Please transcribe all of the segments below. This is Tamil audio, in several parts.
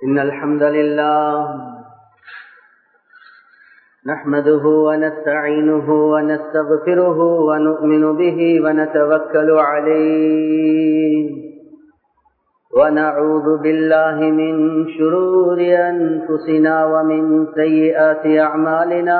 إن الحمد لله نحمده ونستعينه ونستغفره ونؤمن به ونتوكل عليه ونعوذ بالله من شرور أنفسنا ومن سيئات أعمالنا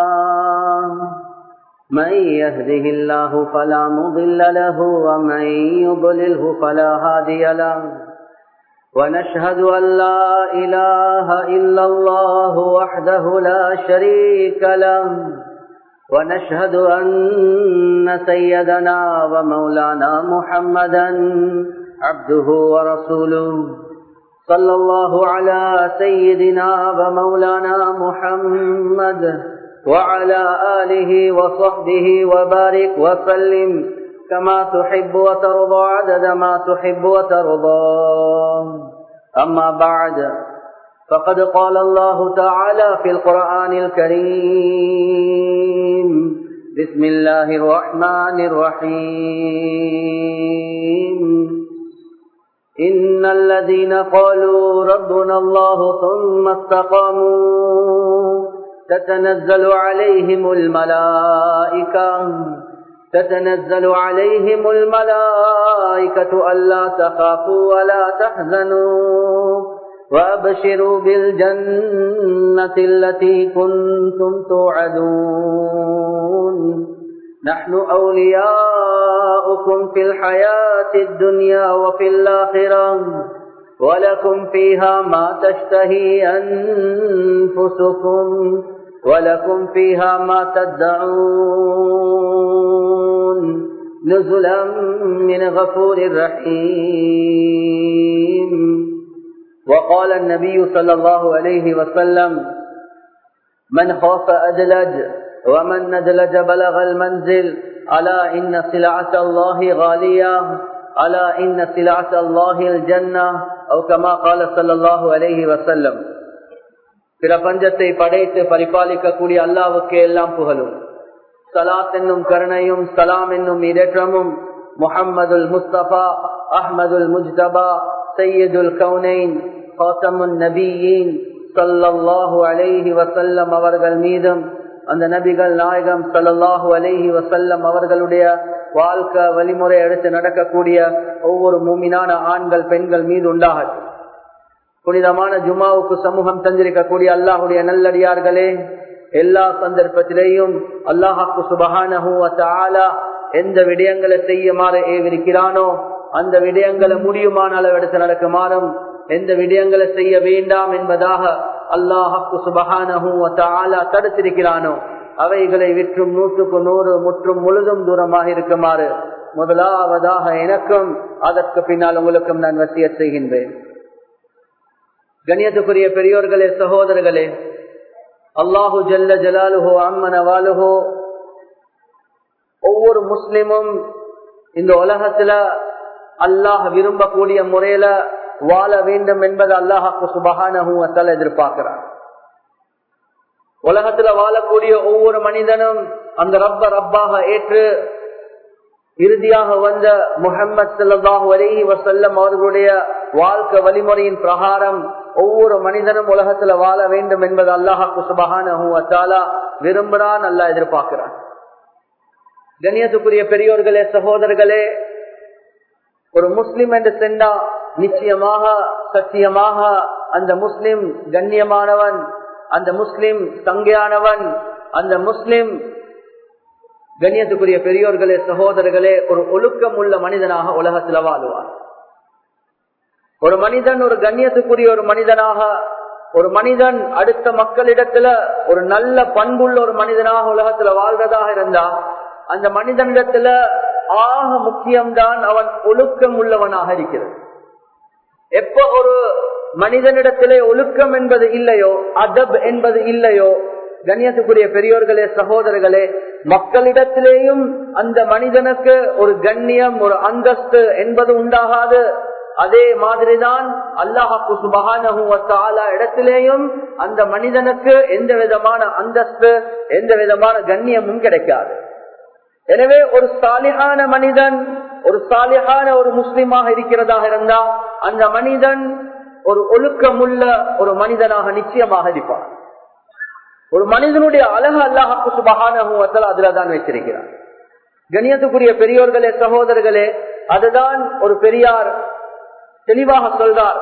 من يهده الله فلا مضل له ومن يضلله فلا هادي له ونشهد أن لا إله إلا الله وحده لا شريك له ونشهد أن سيدنا ومولانا محمدا عبده ورسوله صلى الله على سيدنا ومولانا محمد وعلى آله وصحبه وبارك وسلم كما تحب وترضى عدد ما تحب وترضى أما بعد فقد قال الله تعالى في القرآن الكريم بسم الله الرحمن الرحيم إن الذين قالوا ربنا الله ثم استقاموا تتنزل عليهم الملائكة تتنزل عليهم الملائكة ألا تخافوا ولا تحزنوا وأبشروا بالجنة التي كنتم توعدون نحن أولياؤكم في الحياة الدنيا وفي الآخرة ولكم فيها ما تشتهي أنفسكم ولكم فيها ما تدعون نزلا من غفور رحيم وقال النبي صلى الله عليه وسلم من خاف أدلج ومن ندلج بلغ المنزل ألا إن سلعة الله غالية ألا إن سلعة الله الجنة أو كما قال صلى الله عليه وسلم பிரபஞ்சத்தை படைத்து பரிபாலிக்கக்கூடிய அல்லாவுக்கு எல்லாம் புகழும் சலாத் என்னும் கருணையும் சலாம் என்னும் இடற்றமும் முஹம்மதுல் முஸ்தபா அஹ்மதுல் முஜ்தபா சையதுல் கவுனைன் ஹாசமுன் நபியின் சல்லல்லாஹு அலைஹி வசல்லம் அவர்கள் மீதும் அந்த நபிகள் நாயகம் சல்லாஹூ அலைஹி வசல்லம் அவர்களுடைய வாழ்க்கை வழிமுறை எடுத்து நடக்கக்கூடிய ஒவ்வொரு மூமினான ஆண்கள் பெண்கள் மீது உண்டாகட்டும் புனிதமான ஜுமாவுக்கு சமூகம் தந்திருக்கக்கூடிய அல்லாஹுடைய நல்லடியார்களே எல்லா சந்தர்ப்பத்திலேயும் அல்லாஹாக்கு சுபகான எந்த விடயங்களை செய்யுமாறு ஏவிருக்கிறானோ அந்த விடயங்களை முடியுமான அளவு எடுத்து நடக்குமாறும் எந்த விடயங்களை செய்ய வேண்டாம் என்பதாக அல்லாஹாக்கு சுபகான தடுத்திருக்கிறானோ அவைகளை விற்றும் நூற்றுக்கு நூறு முற்றும் முழுதும் தூரமாக இருக்குமாறு முதலாவதாக எனக்கும் அதற்கு பின்னால் உங்களுக்கும் நான் வசிய செய்கின்றேன் கண்ணியத்துக்குரிய பெரியோர்களே சகோதரர்களே அல்லாஹு ஜல்ல ஜலாலுஹோ அம்மன வாலுஹோ ஒவ்வொரு முஸ்லிமும் இந்த உலகத்துல அல்லாஹ் விரும்பக்கூடிய முறையில வாழ வேண்டும் என்பது அல்லாஹாக்கு சுபகான எதிர்பார்க்கிறார் உலகத்துல வாழக்கூடிய ஒவ்வொரு மனிதனும் அந்த ரப்ப ரப்பாக ஏற்று இறுதியாக வந்த முகமது சல்லாஹூ அலஹி வசல்லம் அவர்களுடைய வாழ்க்கை வழிமுறையின் பிரகாரம் ஒவ்வொரு மனிதனும் உலகத்துல வாழ வேண்டும் என்பது அல்லாஹாக்கு சுபகான விரும்புறான் அல்ல எதிர்பார்க்கிறான் கண்ணியத்துக்குரிய பெரியோர்களே சகோதரர்களே ஒரு முஸ்லிம் என்று சென்றா நிச்சயமாக சத்தியமாக அந்த முஸ்லிம் கண்ணியமானவன் அந்த முஸ்லிம் சங்கையானவன் அந்த முஸ்லிம் கண்ணியத்துக்குரிய பெரியோர்களே சகோதரர்களே ஒரு ஒழுக்கம் உள்ள மனிதனாக உலகத்தில் வாழுவார் ஒரு மனிதன் ஒரு கண்ணியத்துக்குரிய ஒரு மனிதனாக ஒரு மனிதன் அடுத்த மக்களிடத்துல ஒரு நல்ல பண்புள்ள ஒரு மனிதனாக உலகத்துல வாழ்றதாக இருந்தா அந்த மனிதனிடத்துல ஆக முக்கியம்தான் அவன் ஒழுக்கம் உள்ளவனாக இருக்கிறது எப்ப ஒரு மனிதனிடத்திலே ஒழுக்கம் என்பது இல்லையோ அதப் என்பது இல்லையோ கண்ணியத்துக்குரிய பெரியோர்களே சகோதரர்களே மக்களிடத்திலேயும் அந்த மனிதனுக்கு ஒரு கண்ணியம் ஒரு அந்தஸ்து என்பது உண்டாகாது அதே மாதிரிதான் அல்லாஹாக்கு சுபகான இடத்திலேயும் அந்த மனிதனுக்கு எந்த விதமான அந்தஸ்து எந்த விதமான கண்ணியமும் கிடைக்காது எனவே ஒரு சாலிகான மனிதன் ஒரு சாலிகான ஒரு முஸ்லிமாக இருக்கிறதாக இருந்தா அந்த மனிதன் ஒரு ஒழுக்கமுள்ள ஒரு மனிதனாக நிச்சயமாக இருப்பார் ஒரு மனிதனுடைய அழகு அல்லாஹாக்கு சுபகான அதுலதான் வச்சிருக்கிறார் கணியத்துக்குரிய பெரியோர்களே சகோதரர்களே அதுதான் ஒரு பெரியார் தெளிவாக சொல்றார்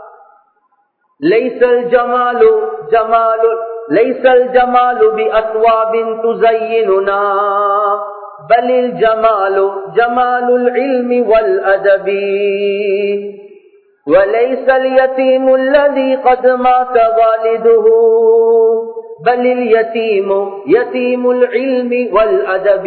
லைசல் ஜமாலு ஜமாலு லைசல் ஜமாலு பி அத்வாபின் துஸையினுனா பலில் ஜமாலு ஜமாலுல் இல்மி வல் அதபி وليس اليتيم الذي قد مات والده بل اليتيم يتيم العلم والأدب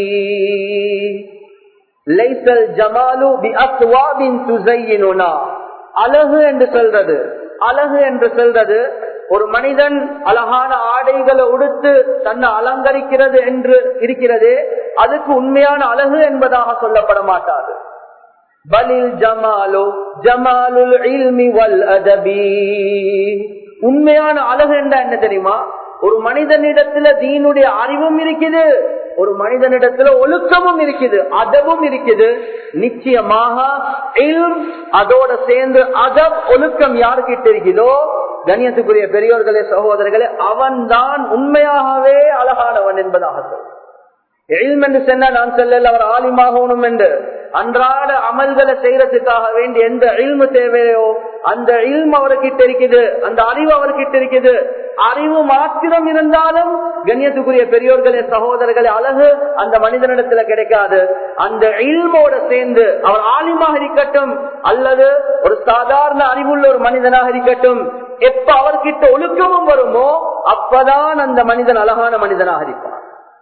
ليس الجمال بأثواب تزيننا அழகு என்று சொல்றது அழகு என்று சொல்றது ஒரு மனிதன் அழகான ஆடைகளை உடுத்து தன்னை அலங்கரிக்கிறது என்று இருக்கிறது அதுக்கு உண்மையான அழகு என்பதாக சொல்லப்பட மாட்டாது பலில் ஜமாலோ ஜமாலுல் இல்மி வல் அதபி உண்மையான அழகு என்ற என்ன தெரியுமா ஒரு மனிதனிடத்துல தீனுடைய அறிவும் இருக்குது ஒரு மனிதனிடத்துல ஒழுக்கமும் இருக்குது அதவும் இருக்குது நிச்சயமாக அதோட சேர்ந்து அதப் ஒழுக்கம் யாருக்கிட்ட இருக்குதோ கண்ணியத்துக்குரிய பெரியோர்களே சகோதரர்களே அவன் தான் உண்மையாகவே அழகானவன் என்பதாக சொல் எல்ம் என்று சொன்னா நான் சொல்லல அவர் ஆலிமாகணும் என்று அன்றாட அமல்களை செய்யறதுக்காக வேண்டி எந்த இல்மு தேவையோ அந்த இல்மு அவர்கிட்ட இருக்குது அந்த அறிவு அவர்கிட்ட இருக்குது அறிவு மாத்திரம் இருந்தாலும் கண்ணியத்துக்குரிய பெரியோர்களே சகோதரர்களே அழகு அந்த மனிதனிடத்துல கிடைக்காது அந்த இல்மோட சேர்ந்து அவர் ஆலிமாக இருக்கட்டும் அல்லது ஒரு சாதாரண அறிவுள்ள ஒரு மனிதனாக இருக்கட்டும் எப்ப அவர்கிட்ட ஒழுக்கமும் வருமோ அப்பதான் அந்த மனிதன் அழகான மனிதனாக இருப்பார்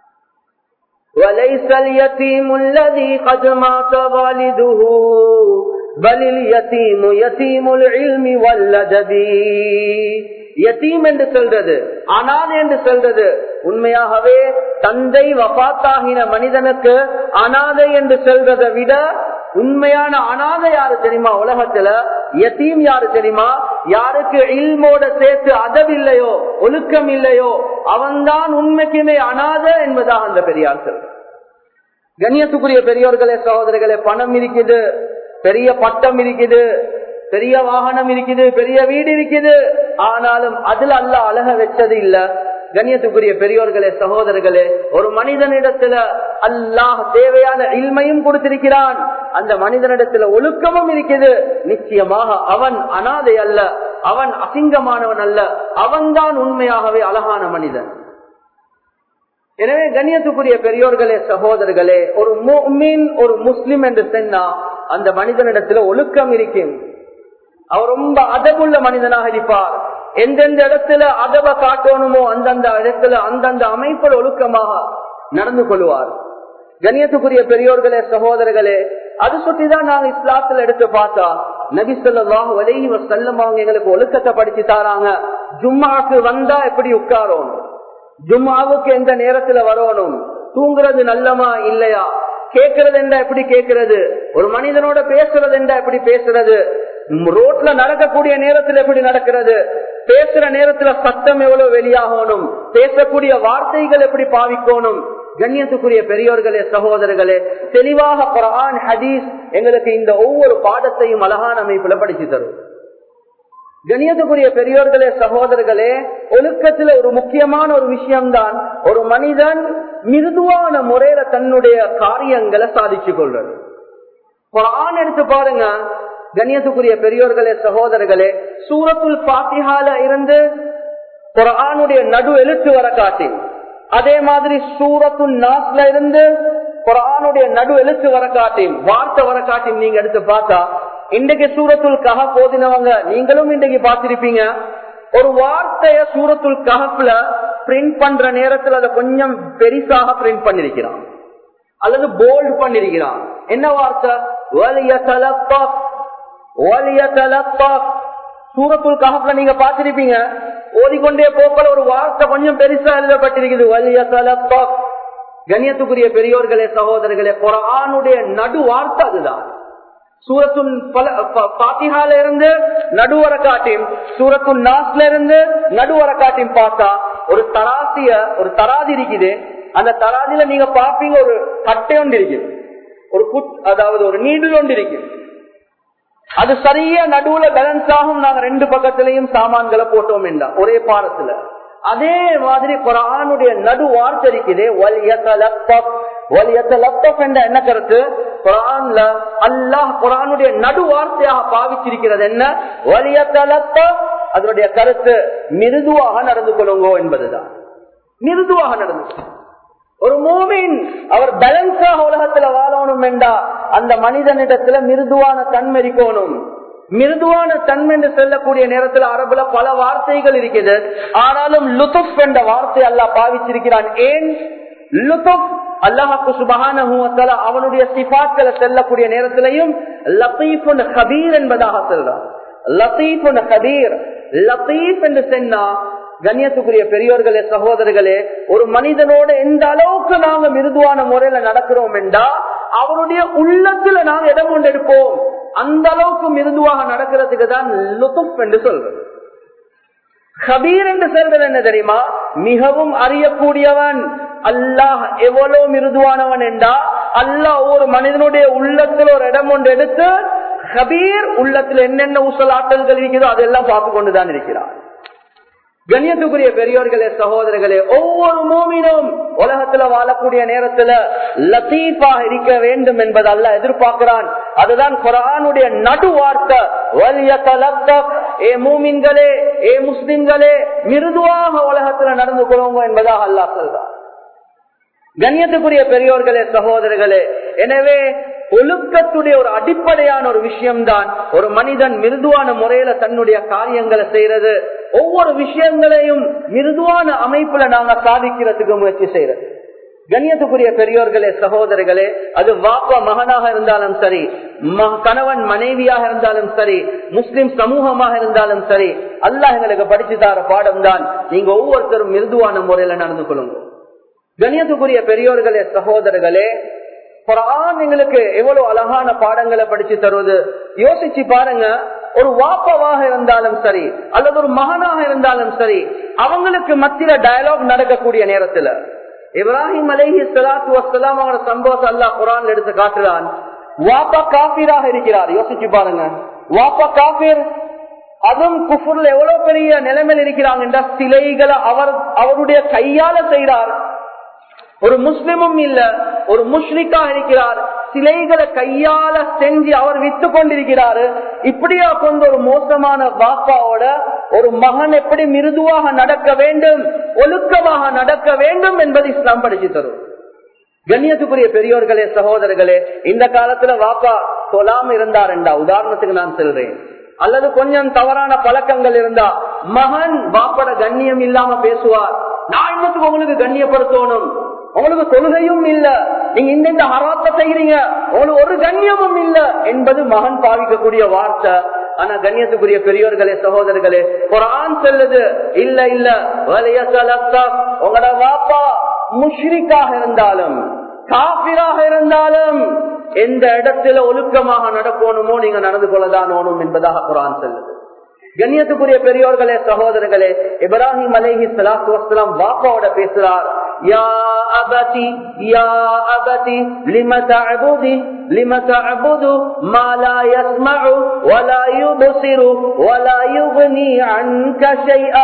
وليس اليتيم الذي قد مات والده بل اليتيم يتيم العلم والأدب யத்தீம் என்று சொல்றது அனாதை என்று சொல்றது உண்மையாகவே தந்தை வபாத்தாகின மனிதனுக்கு அனாதை என்று சொல்றதை விட உண்மையான அனாதை யாரு தெரியுமா உலகத்துல யத்தீம் யாரு தெரியுமா யாருக்கு இல்மோட சேர்த்து அதப் இல்லையோ ஒழுக்கம் இல்லையோ அவன்தான் உண்மைக்குமே அனாதை என்பதாக அந்த பெரியார் சொல்ற கண்ணியத்துக்குரிய பெரியோர்களே சகோதரர்களே பணம் இருக்குது பெரிய பட்டம் இருக்குது பெரிய வாகனம் இருக்குது பெரிய வீடு இருக்குது ஆனாலும் அதுல அல்ல அழக வச்சது இல்ல கண்ணியத்துக்குரிய பெரியோர்களே சகோதரர்களே ஒரு மனிதனிடத்துல அல்லாஹ் தேவையான இல்மையும் கொடுத்திருக்கிறான் அந்த மனிதனிடத்துல ஒழுக்கமும் இருக்குது நிச்சயமாக அவன் அனாதை அல்ல அவன் அசிங்கமானவன் அல்ல அவன்தான் உண்மையாகவே அழகான மனிதன் எனவே கண்ணியத்துக்குரிய பெரியோர்களே சகோதரர்களே ஒரு மீன் ஒரு முஸ்லிம் என்று சொன்னா அந்த மனிதனிடத்துல ஒழுக்கம் இருக்கும் அவர் ரொம்ப அதவுள்ள மனிதனாக இருப்பார் எந்தெந்த இடத்துல அதவ காட்டணுமோ அந்தந்த இடத்துல அந்தந்த அமைப்பில் ஒழுக்கமாக நடந்து கொள்வார் கண்ணியத்துக்குரிய பெரியோர்களே சகோதரர்களே அது சுற்றிதான் நாங்க இஸ்லாத்துல எடுத்து பார்த்தா நபி சொல்லாஹ் வலைஹி வசல்லம் அவங்க எங்களுக்கு ஒழுக்கத்தை படிச்சு தாராங்க ஜும்மாக்கு வந்தா எப்படி உட்காரணும் ஜும்மாவுக்கு எந்த நேரத்துல வரணும் தூங்குறது நல்லமா இல்லையா கேட்கறது என்றா எப்படி கேட்கறது ஒரு மனிதனோட பேசுறது என்றா எப்படி பேசுறது ரோட்ல நடக்கக்கூடிய நேரத்தில் எப்படி நடக்கிறது பேசுற நேரத்துல சத்தம் எவ்வளவு வெளியாகணும் பேசக்கூடிய வார்த்தைகள் எப்படி பாவிக்கணும் கண்ணியத்துக்குரிய பெரியோர்களே சகோதரர்களே தெளிவாக குரான் ஹதீஸ் எங்களுக்கு இந்த ஒவ்வொரு பாடத்தையும் அழகான அமைப்புல படிச்சு தரும் கணியத்துக்குரிய பெரியோர்களே சகோதரர்களே ஒழுக்கத்துல ஒரு முக்கியமான ஒரு விஷயம்தான் ஒரு மனிதன் மிருதுவான முறையில தன்னுடைய காரியங்களை சாதிச்சு கொள்றது குரான் எடுத்து பாருங்க கண்ணியத்துக்குரிய பெரியோர்களே சகோதரர்களே சூரத்துல் பாத்திஹால இருந்து குரானுடைய நடு எழுத்து வர காட்டி அதே மாதிரி சூரத்துல் நாஸ்ல இருந்து குரானுடைய நடு எழுத்து வர காட்டி வார்த்தை வர காட்டி நீங்க எடுத்து பார்த்தா இன்றைக்கு சூரத்துல் கஹ போதினவங்க நீங்களும் இன்றைக்கு பார்த்திருப்பீங்க ஒரு வார்த்தைய சூரத்துல் கஹப்ல பிரிண்ட் பண்ற நேரத்தில் அதை கொஞ்சம் பெரிசாக பிரிண்ட் பண்ணிருக்கிறான் அல்லது போல்டு பண்ணிருக்கிறான் என்ன வார்த்தை சூரத்துல் கஹப்ல நீங்க பார்த்திருப்பீங்க ஓதிக்கொண்டே போக்கல ஒரு வார்த்தை கொஞ்சம் பெருசா எழுதப்பட்டிருக்குது வலிய தலப்பா கண்ணியத்துக்குரிய பெரியோர்களே சகோதரர்களே குரானுடைய நடு வார்த்தை அதுதான் சூரத்துல் பாத்திகால இருந்து நடுவர காட்டியும் சூரத்துல் நாஸ்ல இருந்து நடுவர காட்டியும் பார்த்தா ஒரு தராசிய ஒரு தராதி இருக்குது அந்த தராதியில நீங்க பாப்பீங்க ஒரு கட்டை ஒன்று இருக்குது ஒரு புட் அதாவது ஒரு நீடில் ஒன்று இருக்கு அது சரியா நடுவுல பேலன்ஸ் ஆகும் நாங்க ரெண்டு பக்கத்திலையும் சாமான்களை போட்டோம் என்றா ஒரே பாடத்துல அதே மாதிரி குரானுடைய நடு வார்த்தை இருக்குதே என்ற என்ன கருத்து குரான்ல அல்லாஹ் குரானுடைய நடு வார்த்தையாக பாவிச்சிருக்கிறது என்ன வலியத்தலப்ப அதனுடைய கருத்து மிருதுவாக நடந்து கொள்ளுங்கோ என்பதுதான் மிருதுவாக நடந்து கொள்ளுங்க ஒரு மூமின் அவர் பேலன்ஸாக உலகத்துல வாழணும் என்றா அந்த மனிதனிடத்துல மிருதுவான தன்மை இருக்கணும் மிருதுவான தன்மை என்று சொல்லக்கூடிய நேரத்தில் அரபுல பல வார்த்தைகள் இருக்குது ஆனாலும் லுத்துப் என்ற வார்த்தை அல்லாஹ் பாவிச்சிருக்கிறான் ஏன் லுத்துப் அல்லாஹாக்கு சுபகான அவனுடைய சிபாக்களை செல்லக்கூடிய நேரத்திலையும் லத்தீஃபுன் ஹபீர் என்பதாக சொல்றான் லத்தீஃபுன் ஹபீர் லத்தீப் என்று சொன்னா கண்ணியத்துக்குரிய பெரியோர்களே சகோதரர்களே ஒரு மனிதனோட எந்த அளவுக்கு நாங்க மிருதுவான முறையில நடக்கிறோம் என்றா அவருடைய உள்ளத்துல நாங்க இடம் கொண்டு எடுப்போம் அந்த அளவுக்கு மிருதுவாக நடக்கிறதுக்கு தான் லுத்துப் என்று சொல்றது ஹபீர் என்று சொல்றது என்ன தெரியுமா மிகவும் அறியக்கூடியவன் அல்லாஹ் எவ்வளவு மிருதுவானவன் என்றா அல்லாஹ் ஒரு மனிதனுடைய உள்ளத்துல ஒரு இடம் ஒன்று எடுத்து ஹபீர் உள்ளத்துல என்னென்ன ஊசல் ஆற்றல்கள் இருக்குதோ அதெல்லாம் பார்த்து கொண்டுதான் இருக்கிறார் கண்ணியத்துக்குரிய பெரியோர்களே சகோதரர்களே ஒவ்வொரு மூமினும் உலகத்துல வாழக்கூடிய நேரத்துல லத்தீஃபாக இருக்க வேண்டும் என்பது அல்ல எதிர்பார்க்கிறான் அதுதான் குரானுடைய நடு வார்த்தை ஏ மூமின்களே ஏ முஸ்லிம்களே மிருதுவாக உலகத்துல நடந்து கொள்ளுங்க என்பதாக அல்லாஹ் சொல்றான் கண்ணியத்துக்குரிய பெரியோர்களே சகோதரர்களே எனவே ஒழுக்கத்துடைய ஒரு அடிப்படையான ஒரு விஷயம்தான் ஒரு மனிதன் மிருதுவான முறையில தன்னுடைய காரியங்களை செய்யறது ஒவ்வொரு விஷயங்களையும் மிருதுவான அமைப்புல நாங்க சாதிக்கிறதுக்கு முயற்சி செய்யறது கண்ணியத்துக்குரிய பெரியோர்களே சகோதரர்களே அது வாப்பா மகனாக இருந்தாலும் சரி கணவன் மனைவியாக இருந்தாலும் சரி முஸ்லிம் சமூகமாக இருந்தாலும் சரி அல்லாஹ் எங்களுக்கு படிச்சு தர பாடம் தான் நீங்க ஒவ்வொருத்தரும் மிருதுவான முறையில நடந்து கொள்ளுங்க கண்ணியத்துக்குரிய பெரியோர்களே சகோதரர்களே குரான் எங்களுக்கு எவ்வளவு அழகான பாடங்களை படிச்சு தருவது யோசிச்சு பாருங்க ஒரு வாப்பவாக இருந்தாலும் சரி அல்லது ஒரு மகனாக இருந்தாலும் சரி அவங்களுக்கு மத்தியில டயலாக் நடக்கக்கூடிய நேரத்துல இப்ராஹிம் அலேஹி சலாத்து வசலாம் அவர சம்பவத்தை அல்லாஹ் குரான் எடுத்து காட்டுறான் வாப்பா காபீராக இருக்கிறார் யோசிச்சு பாருங்க வாப்பா காபீர் அதுவும் குஃபுர்ல எவ்வளவு பெரிய நிலைமையில் இருக்கிறாங்க என்ற சிலைகளை அவர் அவருடைய கையால செய்கிறார் ஒரு முஸ்லிமும் இல்ல ஒரு முஸ்லிக்கா இருக்கிறார் சிலைகளை கையால செஞ்சு அவர் வித்து கொண்டிருக்கிறாரு இப்படியா கொண்டு ஒரு மோசமான வாப்பாவோட ஒரு மகன் எப்படி மிருதுவாக நடக்க வேண்டும் ஒழுக்கமாக நடக்க வேண்டும் என்பது இஸ்லாம் படிச்சு தரும் கண்ணியத்துக்குரிய பெரியோர்களே சகோதரர்களே இந்த காலத்துல வாப்பா சொல்லாம இருந்தாருண்டா உதாரணத்துக்கு நான் சொல்றேன் அல்லது கொஞ்சம் தவறான பழக்கங்கள் இருந்தா மகன் வாப்பட கண்ணியம் இல்லாம பேசுவார் நான் இன்னத்துக்கு உங்களுக்கு கண்ணியப்படுத்தணும் உங்களுக்கு தொழுகையும் இல்ல நீங்க இந்த இந்த ஹராத்த செய்கிறீங்க உங்களுக்கு ஒரு கண்ணியமும் இல்ல என்பது மகன் பாவிக்கக்கூடிய வார்த்தை ஆனா கண்ணியத்துக்குரிய பெரியோர்களே சகோதரர்களே ஒரு ஆண் செல்லுது இல்ல இல்ல உங்களோட வாப்பா முஷ்ரிக்காக இருந்தாலும் காபிராக இருந்தாலும் எந்த இடத்துல ஒழுக்கமாக நடக்கணுமோ நீங்க நடந்து கொள்ளதான் ஓணும் என்பதாக குரான் செல்லுது கண்ணியத்துக்குரிய பெரியோர்களே சகோதரர்களே இப்ராஹிம் அலேஹி சலாத்து வசலாம் வாப்பாவோட பேசுறார் யா அபதி யா அபதி லிம தஅபுதி லிம தஅபுது மா லா யஸ்மஉ வலா யுபசிரு வலா யுக்னி அன்க ஷைஆ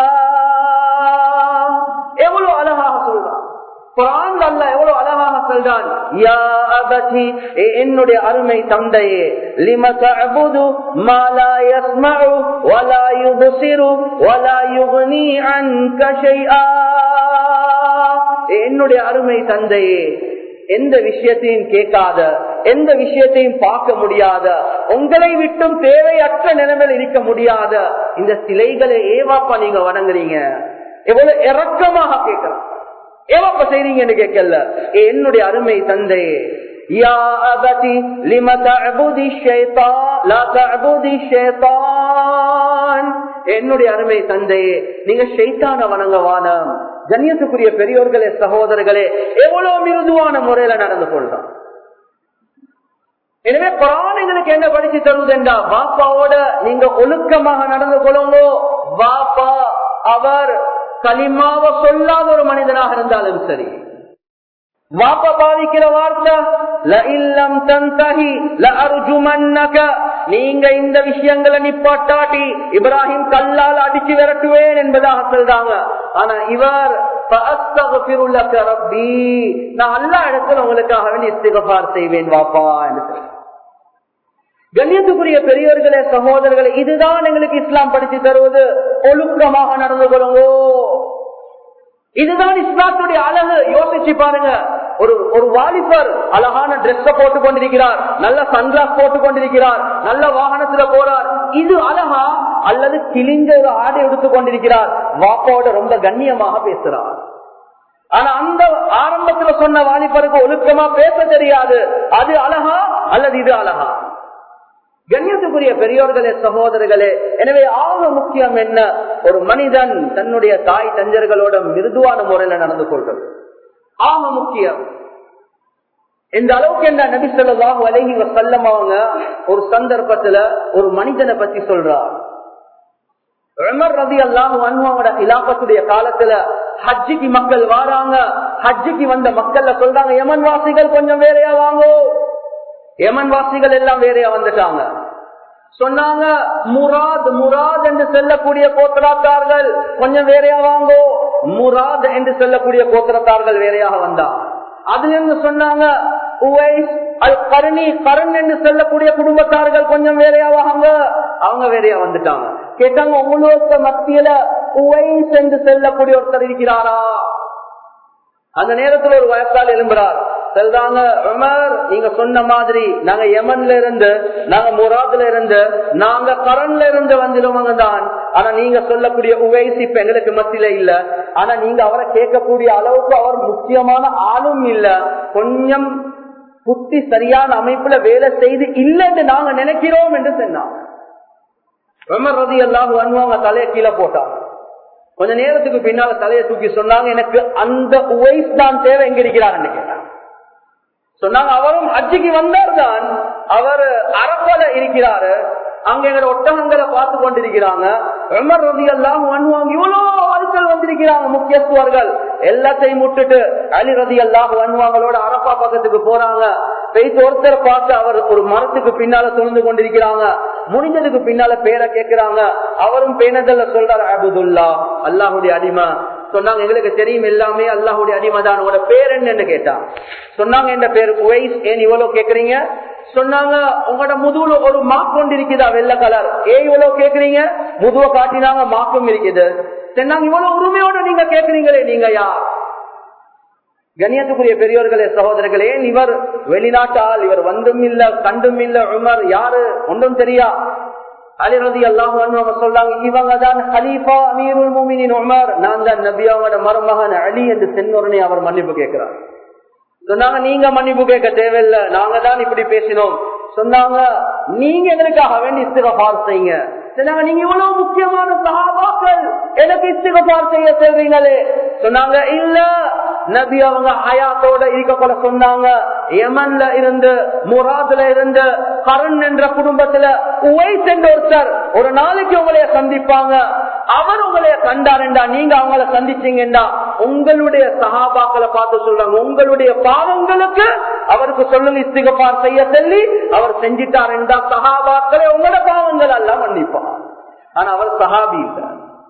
எவ்வளவு அழகாக சொல்றான் குரான் அல்ல எவ்வளவு அழகாக சொல்றான் யா அபதி என்னுடைய அருமை தந்தையே லிம தஅபுது மா லா யஸ்மஉ வலா யுபசிரு வலா யுக்னி அன்க ஷைஆ என்னுடைய அருமை தந்தையே எந்த விஷயத்தையும் கேட்காத எந்த விஷயத்தையும் பார்க்க முடியாத உங்களை விட்டும் தேவையற்ற நிலைமையில் இருக்க முடியாத இந்த சிலைகளை ஏவாப்பா நீங்க வணங்குறீங்க எவ்வளவு இறக்கமாக கேட்கலாம் ஏவாப்ப செய்றீங்கன்னு கேட்கல என்னுடைய அருமை தந்தை யா அபதி லிம தஅபுதி ஷைத்தான் லா தஅபுதி ஷைத்தான் என்னுடைய அருமை தந்தையே நீங்க ஷைத்தான வணங்கவான கண்ணியத்துக்குரிய பெரியோர்களே சகோதரர்களே எவ்வளவு மிருதுவான முறையில நடந்து கொள்றான் எனவே குரானுங்களுக்கு என்ன படிச்சு தருவதுண்டா பாப்பாவோட நீங்க ஒழுக்கமாக நடந்து கொள்ளுங்கோ பாப்பா அவர் களிமாவ சொல்லாத ஒரு மனிதனாக இருந்தாலும் சரி வாப்ப பாதிக்கிற வார்த்தை லஇல்லம் தன்தஹி லஅர்ஜுமன்னக நீங்க இந்த விஷயங்களை நிப்பாட்டாட்டி இப்ராஹிம் கல்லால் அடிச்சு விரட்டுவேன் என்பதாக சொல்றாங்க ஆனா இவர் நான் அல்லா இடத்துல உங்களுக்காக வேண்டி இஸ்திகபார் செய்வேன் வாப்பா என்று சொல்றார். கண்ணியத்துக்குரிய பெரியவர்களே சகோதரர்களே இதுதான் எங்களுக்கு இஸ்லாம் படிச்சு தருவது ஒழுக்கமாக நடந்து கொள்ளுங்கோ இதுதான் இஸ்லாத்துடைய அழகு யோசிச்சு பாருங்க ஒரு ஒரு வாலிபர் அழகான ட்ரெஸ் போட்டு கொண்டிருக்கிறார் நல்ல சன்கிளாஸ் போட்டு கொண்டிருக்கிறார் நல்ல வாகனத்துல போறார் இது அழகா அல்லது கிழிஞ்ச ஒரு ஆடை எடுத்துக் கொண்டிருக்கிறார் வாப்பாவோட ரொம்ப கண்ணியமாக பேசுறார் ஆனா அந்த ஆரம்பத்துல சொன்ன வாலிபருக்கு ஒழுக்கமா பேச தெரியாது அது அழகா அல்லது இது அழகா கண்ணியத்துக்குரிய பெரியோர்களே சகோதரர்களே எனவே ஆக முக்கியம் என்ன ஒரு மனிதன் தன்னுடைய தாய் தஞ்சர்களோட மிருதுவான முறையில நடந்து கொள்றது ஆக முக்கியம் இந்த அளவுக்கு என்ன நபி சொல்லாஹு அலஹி வசல்லம் அவங்க ஒரு சந்தர்ப்பத்துல ஒரு மனிதனை பத்தி சொல்றார் உமர் ரதி அல்லாஹு அன்வாவோட இலாபத்துடைய காலத்துல ஹஜ்ஜிக்கு மக்கள் வாராங்க ஹஜ்ஜிக்கு வந்த மக்கள்ல சொல்றாங்க யமன் வாசிகள் கொஞ்சம் வேறையா வாங்கோ யமன் வாசிகள் எல்லாம் வேறையா வந்துட்டாங்க சொன்னாங்க முராத் முராத் என்று செல்லக்கூடிய கோத்திரத்தார்கள் கொஞ்சம் வேறையா வாங்கோ முராத் என்று செல்லக்கூடிய கோத்திரத்தார்கள் வேறையாக வந்தா அதுல இருந்து சொன்னாங்க உவைஸ் அல் கருணி கரண் என்று செல்லக்கூடிய குடும்பத்தார்கள் கொஞ்சம் வேறையா வாங்க அவங்க வேறையா வந்துட்டாங்க கேட்டாங்க உங்களுக்கு மத்தியில உவைஸ் என்று செல்லக்கூடிய ஒருத்தர் இருக்கிறாரா அந்த நேரத்தில் ஒரு வயசால் எழும்புறார் சொல்றாங்க உமர் நீங்க சொன்ன மாதிரி நாங்க யமன்ல இருந்து நாங்க முராதுல இருந்து நாங்க கரன்ல இருந்து வந்துடுவோங்க தான் ஆனா நீங்க சொல்லக்கூடிய உவைஸ் இப்ப எங்களுக்கு மத்தியில இல்ல ஆனா நீங்க அவரை கேட்கக்கூடிய அளவுக்கு அவர் முக்கியமான ஆளும் இல்ல கொஞ்சம் புத்தி சரியான அமைப்புல வேலை செய்து இல்லைன்னு நாங்க நினைக்கிறோம் என்று சொன்னாங்க உமர் ரதி எல்லாம் அவங்க தலையை கீழே போட்டாங்க கொஞ்ச நேரத்துக்கு பின்னால தலையை தூக்கி சொன்னாங்க எனக்கு அந்த உவைஸ் தான் தேவை எங்க இருக்கிறாருன்னு கேட்டாங்க சொன்னாங்க அவரும் ஹஜ்ஜிக்கு வந்தார் தான் அவர் அரப்பல இருக்கிறாரு அங்க எங்க ஒட்டகங்களை பார்த்து கொண்டிருக்கிறாங்க உமர் ரதி எல்லாம் வண்ணுவாங்க இவ்வளவு ஆட்கள் வந்திருக்கிறாங்க முக்கியத்துவர்கள் எல்லாத்தையும் முட்டுட்டு அலி ரதி எல்லாம் வண்ணுவாங்களோட அரப்பா பக்கத்துக்கு போறாங்க பெய்து ஒருத்தர் பார்த்து அவர் ஒரு மரத்துக்கு பின்னால சுழ்ந்து கொண்டிருக்கிறாங்க முடிஞ்சதுக்கு பின்னால பேரை கேட்கிறாங்க அவரும் பேனதல்ல சொல்றாரு அபுதுல்லா அல்லாஹுடைய அடிமை சொன்னாங்க எங்களுக்கு தெரியும் எல்லாமே அல்லாஹுடைய அடிமை தான் உங்களோட பேர் என்னன்னு கேட்டான் சொன்னாங்க என் பேர் குவைஸ் ஏன் இவ்வளவு கேக்குறீங்க சொன்னாங்க உங்களோட முதுகுல ஒரு மாக் கொண்டு இருக்குதா வெள்ள கலர் ஏன் இவ்வளவு கேக்குறீங்க முதுவை காட்டினாங்க மாக்கும் இருக்குது சொன்னாங்க இவ்வளவு உரிமையோட நீங்க கேக்குறீங்களே நீங்க யார் கண்ணியத்துக்குரிய பெரியோர்களே சகோதரர்களே இவர் வெளிநாட்டால் இவர் வந்தும் இல்ல கண்டும் இல்ல உமர் யாரு ஒன்றும் தெரியா அலிரதி அல்லாஹ் சொல்றாங்க இவங்க தான் ஹலீஃபா அமீருல் மூமினின் உமர் நான் தான் நபியாவோட மருமகன் அலி என்று சென்னொருனே அவர் மன்னிப்பு கேட்கிறார் சொன்னாங்க நீங்க மன்னிப்பு கேட்க தேவையில்லை நாங்க தான் இப்படி பேசினோம் சொன்னாங்க நீங்க எங்களுக்காக வேண்டி இஸ்திகபார் செய்யுங்க சொன்னாங்க நீங்க இவ்வளவு முக்கியமான சகாபாக்கள் எனக்கு இஸ்திகபார் செய்ய சொல்றீங்களே சொன்னாங்க இல்ல நபி அவங்க ஹயாத்தோட இருக்க போல சொன்னாங்க யமன்ல இருந்து முராதுல இருந்து கரண் என்ற குடும்பத்துல உவைஸ் என்ற ஒருத்தர் ஒரு நாளைக்கு உங்களைய சந்திப்பாங்க அவர் உங்களைய கண்டாருண்டா நீங்க அவங்கள சந்திச்சீங்கடா உங்களுடைய சகாபாக்களை பார்த்து சொல்றாங்க உங்களுடைய பாவங்களுக்கு அவருக்கு சொல்லுங்க இஸ்திகபார் செய்ய சொல்லி அவர் செஞ்சிட்டார் என்றா சகாபாக்களை உங்களோட பாவங்கள் எல்லாம் மன்னிப்பார் ஆனா அவர் சஹாபி இல்லை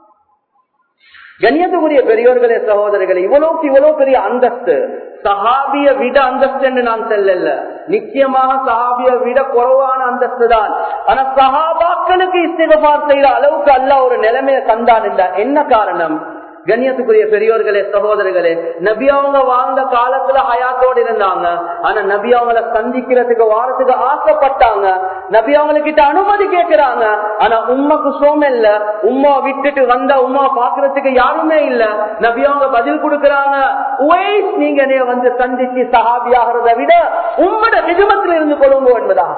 கண்ணியத்துக்குரிய பெரியோர்களே சகோதரர்களே இவ்வளவுக்கு இவ்வளவு பெரிய அந்தஸ்து சஹாபிய விட அந்தஸ்து என்று நான் செல்லல நிச்சயமாக சஹாபிய விட குறைவான அந்தஸ்து தான் ஆனா சஹாபாக்களுக்கு இஸ்திகபார் செய்யற அளவுக்கு அல்ல ஒரு நிலைமையை தந்தான் என்றார் என்ன காரணம் கண்ணியத்துக்குரிய பெரியோர்களே சகோதரர்களே நபி அவங்க வாழ்ந்த காலத்துல ஹயாத்தோடு இருந்தாங்க ஆனா நபி அவங்கள சந்திக்கிறதுக்கு வாரத்துக்கு ஆசைப்பட்டாங்க நபி அவங்ககிட்ட அனுமதி கேட்கிறாங்க ஆனா உண்மைக்கு சோம் இல்ல உமா விட்டுட்டு வந்த உமா பாக்குறதுக்கு யாருமே இல்ல நபி அவங்க பதில் கொடுக்கறாங்க நீங்க என்னைய வந்து சந்திச்சு சஹாபி ஆகிறத விட உம்மோட நிஜமத்தில் இருந்து கொள்ளுங்க என்பதா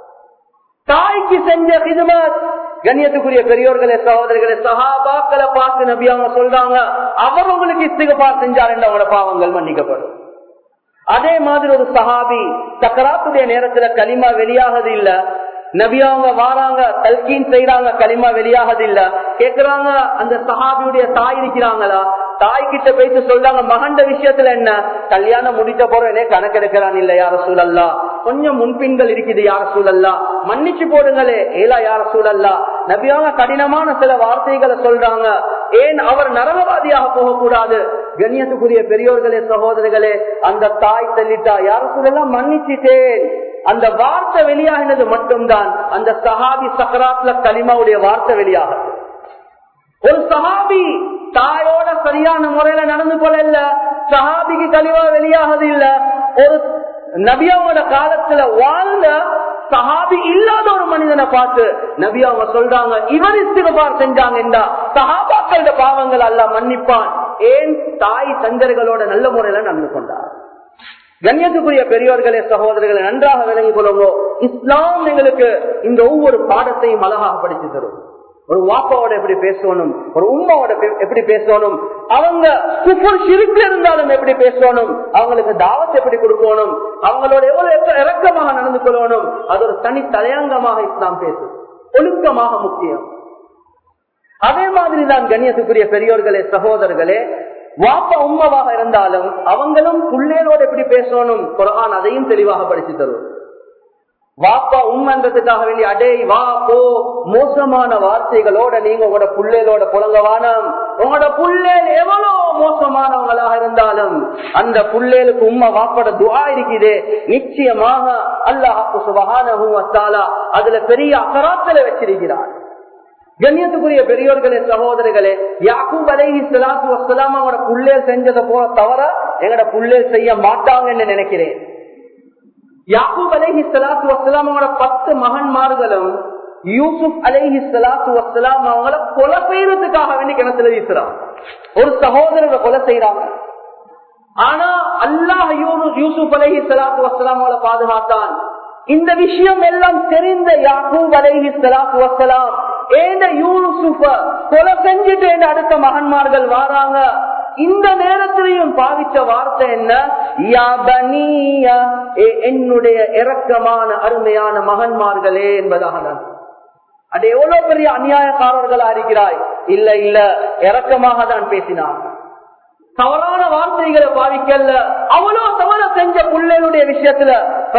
தாய்க்கு செஞ்ச ஹிதுமத் கண்ணியத்துக்குரிய பெரியோர்களே சகோதரர்களே சஹாபாக்களை பார்த்து நபி அவங்க சொல்றாங்க அவர் உங்களுக்கு இஸ்திகபார் செஞ்சார் என்று அவங்களோட பாவங்கள் மன்னிக்கப்படும் அதே மாதிரி ஒரு சஹாபி சக்கராத்துடைய நேரத்துல களிமா வெளியாகது இல்ல நபி அவங்க வாராங்க தல்கீன் செய்யறாங்க களிமா வெளியாகது இல்ல கேக்குறாங்க அந்த சஹாபியுடைய தாய் இருக்கிறாங்களா தாய் கிட்ட போயிட்டு சொல்றாங்க மகண்ட விஷயத்துல என்ன கல்யாணம் முடித்த போறேனே கணக்கெடுக்கிறான் இல்ல யார சூழல்லா கொஞ்சம் முன்பின்கள் இருக்குது யார சூழல்லா மன்னிச்சு போடுங்களே ஏலா யார சூழல்லா நபியாக கடினமான சில வார்த்தைகளை சொல்றாங்க ஏன் அவர் நரகவாதியாக போகக்கூடாது கண்ணியத்துக்குரிய பெரியோர்களே சகோதரர்களே அந்த தாய் தள்ளிட்டா யார சூழல்லாம் மன்னிச்சிட்டேன் அந்த வார்த்தை வெளியாகினது மட்டும்தான் அந்த சஹாபி சக்கராத்ல கலிமாவுடைய வார்த்தை வெளியாகுது ஒரு சஹாபி தாயோட சரியான முறையில நடந்து கொள்ள சஹாபிக்கு கழிவா வெளியாகது இல்ல ஒரு நபியாவோட காலத்துல வாழ்ந்த சஹாபி இல்லாத ஒரு மனிதனை பார்த்து நபி அவங்க சொல்றாங்க இவர் இஸ்திகபார் செஞ்சாங்கன்றா சஹாபாக்களோட பாவங்கள் அல்ல மன்னிப்பான் ஏன் தாய் தந்தர்களோட நல்ல முறையில நடந்து கொண்டார் கண்ணியத்துக்குரிய பெரியோர்களே சகோதரர்களை நன்றாக விளங்கிக் கொள்ளுங்க இஸ்லாம் எங்களுக்கு இந்த ஒவ்வொரு பாடத்தையும் அழகாக படித்து தரும் ஒரு வாப்பாவோட எப்படி பேசணும் ஒரு உமாவோட எப்படி பேசணும் அவங்க குஃபர் சிரிப்பு இருந்தாலும் எப்படி பேசணும் அவங்களுக்கு தாவத் எப்படி கொடுக்கணும் அவங்களோட எவ்வளவு இறக்கமாக நடந்து கொள்ளணும் அது ஒரு தனி தலையங்கமாக இஸ்லாம் பேசும் ஒழுக்கமாக முக்கியம் அதே மாதிரி தான் கண்ணியத்துக்குரிய பெரியோர்களே சகோதரர்களே வாப்பா உண்மவாக இருந்தாலும் அவங்களும் புள்ளேரோடு எப்படி பேசணும் குரான் அதையும் தெளிவாக படிச்சு தரும் வாப்பா உண்மன்றதுக்காக வேண்டி அடே வா போ மோசமான வார்த்தைகளோட நீங்க உங்களோட புள்ளேலோட புலங்கவானம் உங்களோட புள்ளேல் எவ்வளவு மோசமானவங்களாக இருந்தாலும் அந்த புள்ளேலுக்கு உண்மை வாப்போட துவா இருக்குது நிச்சயமாக அல்லாஹு சுபகான அதுல பெரிய அகராத்துல வச்சிருக்கிறார் கண்ணியத்துக்குரிய பெரியோர்களே சகோதரர்களே யாக்கூப் அலைஹி சலாத்து வசலாம் அவங்களோட புள்ளேல் செஞ்சதை போல தவிர எங்கட புள்ளேல் செய்ய மாட்டாங்கன்னு நினைக்கிறேன் யாக்கூப் அலைஹி சலாத்து வசலாம் அவங்களோட பத்து மகன்மார்களும் யூசுப் அலைஹி சலாத்து வசலாம் அவங்கள கொலை செய்யறதுக்காக வேண்டி கிணத்துல வீசுறாங்க ஒரு சகோதரரை கொலை செய்யறாங்க ஆனா அல்லாஹ் யூசுப் அலைஹி சலாத்து வசலாம் அவங்கள பாதுகாத்தான் இந்த விஷயம் எல்லாம் தெரிந்த யாக்கூப் அலைஹி சலாத்து வசலாம் ஏந்த யூசுஃப கொலை செஞ்சுட்டு அடுத்த மகன்மார்கள் வாராங்க இந்த நேரத்திலையும் பாவிச்ச வார்த்தை என்ன என்னுடைய இரக்கமான அருமையான மகன்மார்களே என்பதாக நான் அது எவ்வளவு பெரிய அநியாயக்காரர்களா இருக்கிறாய் இல்ல இல்ல இரக்கமாக தான் பேசினாங்க தவறான வார்த்தைகளை பாவிக்கல அவ்வளோ தவற செஞ்ச பிள்ளைகளுடைய விஷயத்துல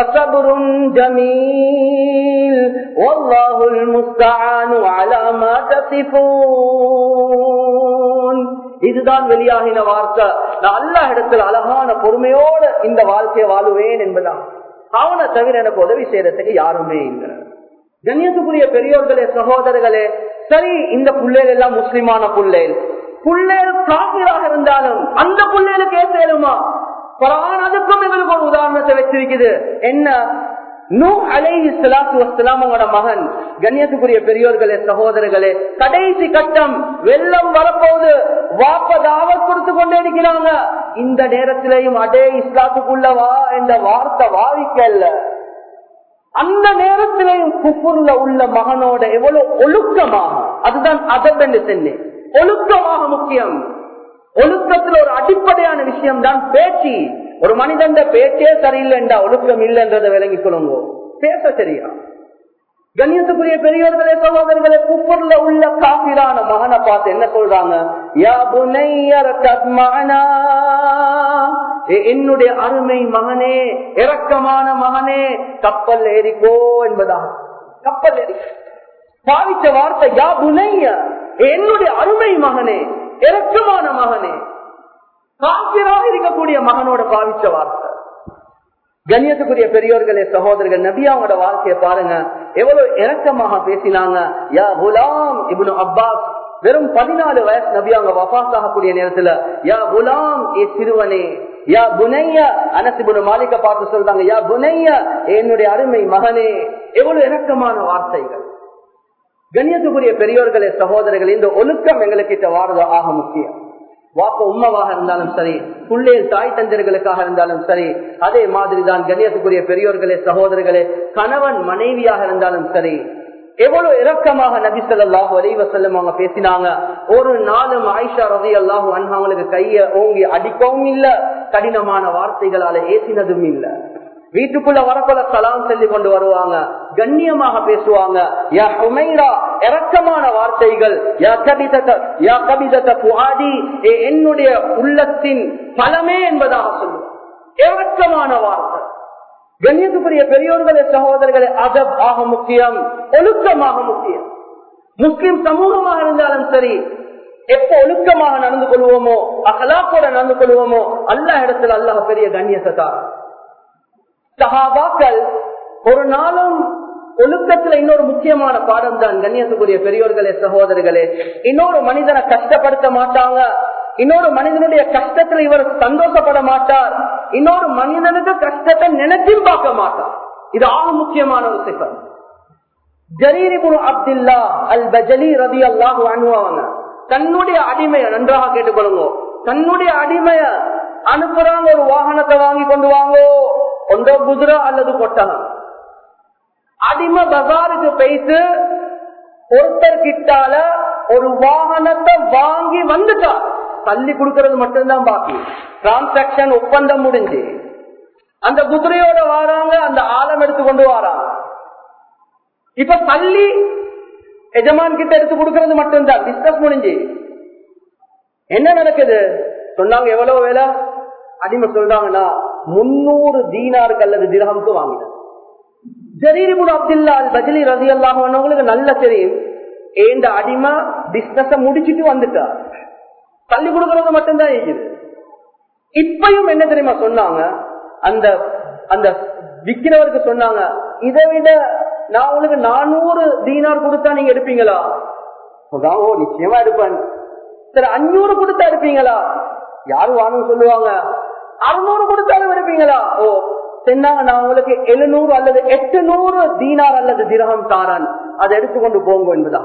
இதுதான் வெளியாகின வார்த்தை நான் அல்ல இடத்துல அழகான பொறுமையோட இந்த வாழ்க்கையை வாழுவேன் என்பதான் அவனை தவிர எனக்கு உதவி செய்யறதுக்கு யாருமே இல்லை கண்ணியத்துக்குரிய பெரியோர்களே சகோதரர்களே சரி இந்த புள்ளைகள் எல்லாம் முஸ்லிமான புள்ளேல் புள்ளேல் காப்பீராக இருந்தாலும் அந்த புள்ளேலுக்கு ஏசேருமா குரான் அதுக்கும் எங்களுக்கு ஒரு உதாரணத்தை வச்சிருக்குது என்ன நூ அலைஹி ஸலாத்து வஸ்ஸலாம் அவங்களோட மகன் கண்ணியத்துக்குரிய பெரியோர்களே சகோதரர்களே கடைசி கட்டம் வெள்ளம் வரப்போகுது வாப்ப தாவத் கொடுத்து கொண்டே இருக்கிறாங்க இந்த நேரத்திலையும் அடே இஸ்லாத்துக்குள்ள வா என்ற வார்த்தை வாவிக்கல்ல அந்த நேரத்திலையும் குஃபுர்ல உள்ள மகனோட எவ்வளவு ஒழுக்கமாக அதுதான் அதப் என்று சொன்னேன் ஒழுக்கமாக முக்கியம் ஒழுக்கத்துல ஒரு அடிப்படையான விஷயம் தான் பேச்சு ஒரு மனிதன் பேச்சே சரியில்லைண்டா ஒழுக்கம் இல்லைன்றதை விளங்கி சொல்லுங்க பேச சரியா கண்ணியத்துக்குரிய பெரியவர்களே சகோதரர்களே குப்பர்ல உள்ள காபிரான மகனை பார்த்து என்ன சொல்றாங்க யா புனையர் கத்மானா என்னுடைய அருமை மகனே இரக்கமான மகனே கப்பல் ஏறிக்கோ என்பதா கப்பல் ஏறி பாவித்த வார்த்தை யா புனைய என்னுடைய அருமை மகனே இரக்கமான மகனே காப்பிராக இருக்கக்கூடிய மகனோட பாவிச்ச வார்த்தை கண்ணியத்துக்குரிய பெரியோர்களே சகோதரர்கள் நபி அவங்களோட வாழ்க்கையை பாருங்க எவ்வளவு இறக்கமாக பேசினாங்க யா குலாம் இப்னு அப்பாஸ் வெறும் பதினாலு வயசு நபி அவங்க வபாஸ் ஆகக்கூடிய நேரத்துல யா குலாம் ஏ சிறுவனே யா புனைய அனசிபுன மாலிக்க பார்த்து சொல்றாங்க யா புனைய என்னுடைய அருமை மகனே எவ்வளவு இறக்கமான வார்த்தைகள் கண்ணியத்துக்குரிய பெரியோர்களே சகோதரர்கள் இந்த ஒழுக்கம் எங்களுக்கு வாரது ஆக முக்கியம் வாப்ப உம்மவாக இருந்தாலும் சரி புள்ளேல் தாய் தந்தர்களுக்காக இருந்தாலும் சரி அதே மாதிரி தான் கண்ணியத்துக்குரிய பெரியோர்களே சகோதரர்களே கணவன் மனைவியாக இருந்தாலும் சரி எவ்வளவு இரக்கமாக நபி சொல்லாஹு அலைவசல்லம் அவங்க பேசினாங்க ஒரு நாளும் ஆயிஷா ரவி அல்லாஹு அவங்களுக்கு கைய ஓங்கி அடிக்கவும் இல்ல கடினமான வார்த்தைகளால ஏசினதும் இல்லை வீட்டுக்குள்ள வரக்குள்ள சலாம் சொல்லி கொண்டு வருவாங்க கண்ணியமாக பேசுவாங்க யா ஹுமைரா இறக்கமான வார்த்தைகள் யா கபிதத்த யா கபிதத்த புகாதி என்னுடைய உள்ளத்தின் பலமே என்பதாக சொல்லுவோம் இறக்கமான வார்த்தை கண்ணியத்துக்குரிய பெரியோர்களே சகோதரர்களே அதப் ஆக முக்கியம் ஒழுக்கமாக முக்கியம் முஸ்லிம் சமூகமாக இருந்தாலும் சரி எப்ப ஒழுக்கமாக நடந்து கொள்வோமோ அகலாக்கோட நடந்து கொள்வோமோ அல்லா இடத்துல அல்லாஹ் பெரிய கண்ணியத்தை தான் சஹாபாக்கள் ஒரு நாளும் ஒழுக்கத்துல இன்னொரு முக்கியமான பாடம் தான் கண்ணியத்துக்குரிய பெரியோர்களே சகோதரர்களே இன்னொரு மனிதனை கஷ்டப்படுத்த மாட்டாங்க இன்னொரு மனிதனுடைய கஷ்டத்துல இவர் சந்தோஷப்பட மாட்டார் இன்னொரு மனிதனுக்கு கஷ்டத்தை நினைச்சும் பார்க்க மாட்டார் இது ஆக முக்கியமான ஒரு சிப்பம் ஜரீரிபுரு அப்துல்லா அல் பஜலி ரதி அல்லாஹு அனுபவாங்க தன்னுடைய அடிமைய நன்றாக கேட்டுக்கொள்ளுங்க தன்னுடைய அடிமைய அனுப்புறாங்க ஒரு வாகனத்தை வாங்கி கொண்டு வாங்கோ ஒன்றோ குதிரை அல்லது கொட்டகம் அடிமை பஜாருக்கு போயிட்டு ஒருத்தர் கிட்டால ஒரு வாகனத்தை வாங்கி வந்துட்டார் தள்ளி கொடுக்கறது மட்டும்தான் பாக்கி டிரான்சாக்சன் ஒப்பந்தம் முடிஞ்சு அந்த குதிரையோட வாராங்க அந்த ஆழம் எடுத்து கொண்டு வாராங்க இப்ப தள்ளி எஜமான் கிட்ட எடுத்து கொடுக்கறது மட்டும்தான் பிசினஸ் முடிஞ்சு என்ன நடக்குது சொன்னாங்க எவ்வளவு வேலை அடிமை சொல்றாங்கன்னா முன்னூறு தீனாருக்கு அல்லது திரகம்க்கு வாங்கின ஜரீரிபுல் அப்துல்லா அல் பஜலி ரதி அல்லாஹங்களுக்கு நல்ல தெரியும் ஏண்ட அடிமை பிசினஸ முடிச்சிட்டு வந்துட்டா தள்ளி கொடுக்கறது மட்டும்தான் இருக்குது இப்பயும் என்ன தெரியுமா சொன்னாங்க அந்த அந்த விக்கிறவருக்கு சொன்னாங்க இதை விட நான் உங்களுக்கு நானூறு தீனார் கொடுத்தா நீங்க எடுப்பீங்களா ஓ நிச்சயமா எடுப்பேன் சரி அஞ்சூறு கொடுத்தா எடுப்பீங்களா யாரும் வாங்க சொல்லுவாங்க அறுநூறு கொடுத்தாலும் எடுப்பீங்களா ஓ சொன்னாங்க நான் உங்களுக்கு எழுநூறு அல்லது எட்டு நூறு தீனார் அல்லது திரகம் தாரான் அதை எடுத்துக்கொண்டு போங்க என்பதான்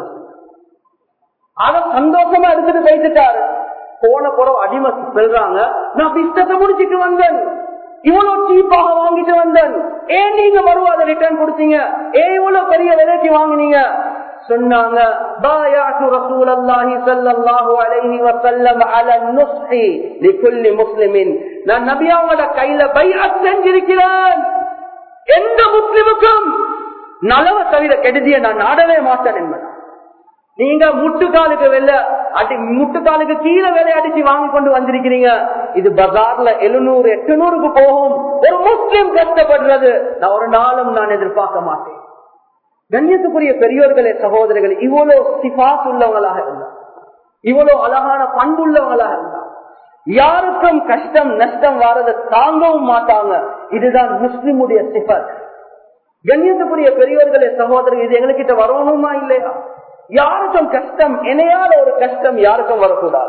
அத சந்தோஷமா எடுத்துட்டு போயிட்டுட்டாரு போன புறம் அடிமை சொல்றாங்க நான் பிஸ்டத்தை முடிச்சிட்டு வந்தேன் இவ்வளவு சீப்பாக வாங்கிட்டு வந்தேன் ஏன் நீங்க மறுவாத ரிட்டர்ன் கொடுத்தீங்க ஏன் இவ்வளவு பெரிய விலைக்கு வாங்கினீங்க சொன்னாங்க பாயாத்து ரசூலல்லாஹி ஸல்லல்லாஹு அலைஹி வஸல்லம் அலா நுஸ்ஹி லிகுல்லி முஸ்லிமின் நான் நபி அவங்களோட கையில பைஅத் செஞ்சிருக்கிறேன் எந்த முஸ்லிமுக்கும் நலவ தவிர கெடுதிய நான் நாடவே மாட்டேன் என்பதா நீங்க முட்டுக்காலுக்கு வெள்ள அடி முட்டுக்காலுக்கு கீழே வேலை அடிச்சு வாங்கி கொண்டு வந்திருக்கிறீங்க இது பஜார்ல எழுநூறு எட்டுநூறுக்கு போகும் ஒரு முஸ்லிம் கஷ்டப்படுறது நான் ஒரு நாளும் நான் எதிர்பார்க்க மாட்டேன் கண்ணியத்துக்குரிய பெரியோர்களே சகோதரர்கள் இவ்வளவு சிபாஸ் உள்ளவங்களாக இருந்தார் இவ்வளவு அழகான பண்புள்ளவங்களாக இருந்தார் யாருக்கும் கஷ்டம் நஷ்டம் வாரதை தாங்கவும் மாட்டாங்க இதுதான் முஸ்லிமுடைய சிபத் கண்ணியத்துக்குரிய பெரியோர்களே சகோதரர் இது எங்ககிட்ட வரணுமா இல்லையா யாருக்கும் கஷ்டம் இணையாத ஒரு கஷ்டம் யாருக்கும் வரக்கூடாது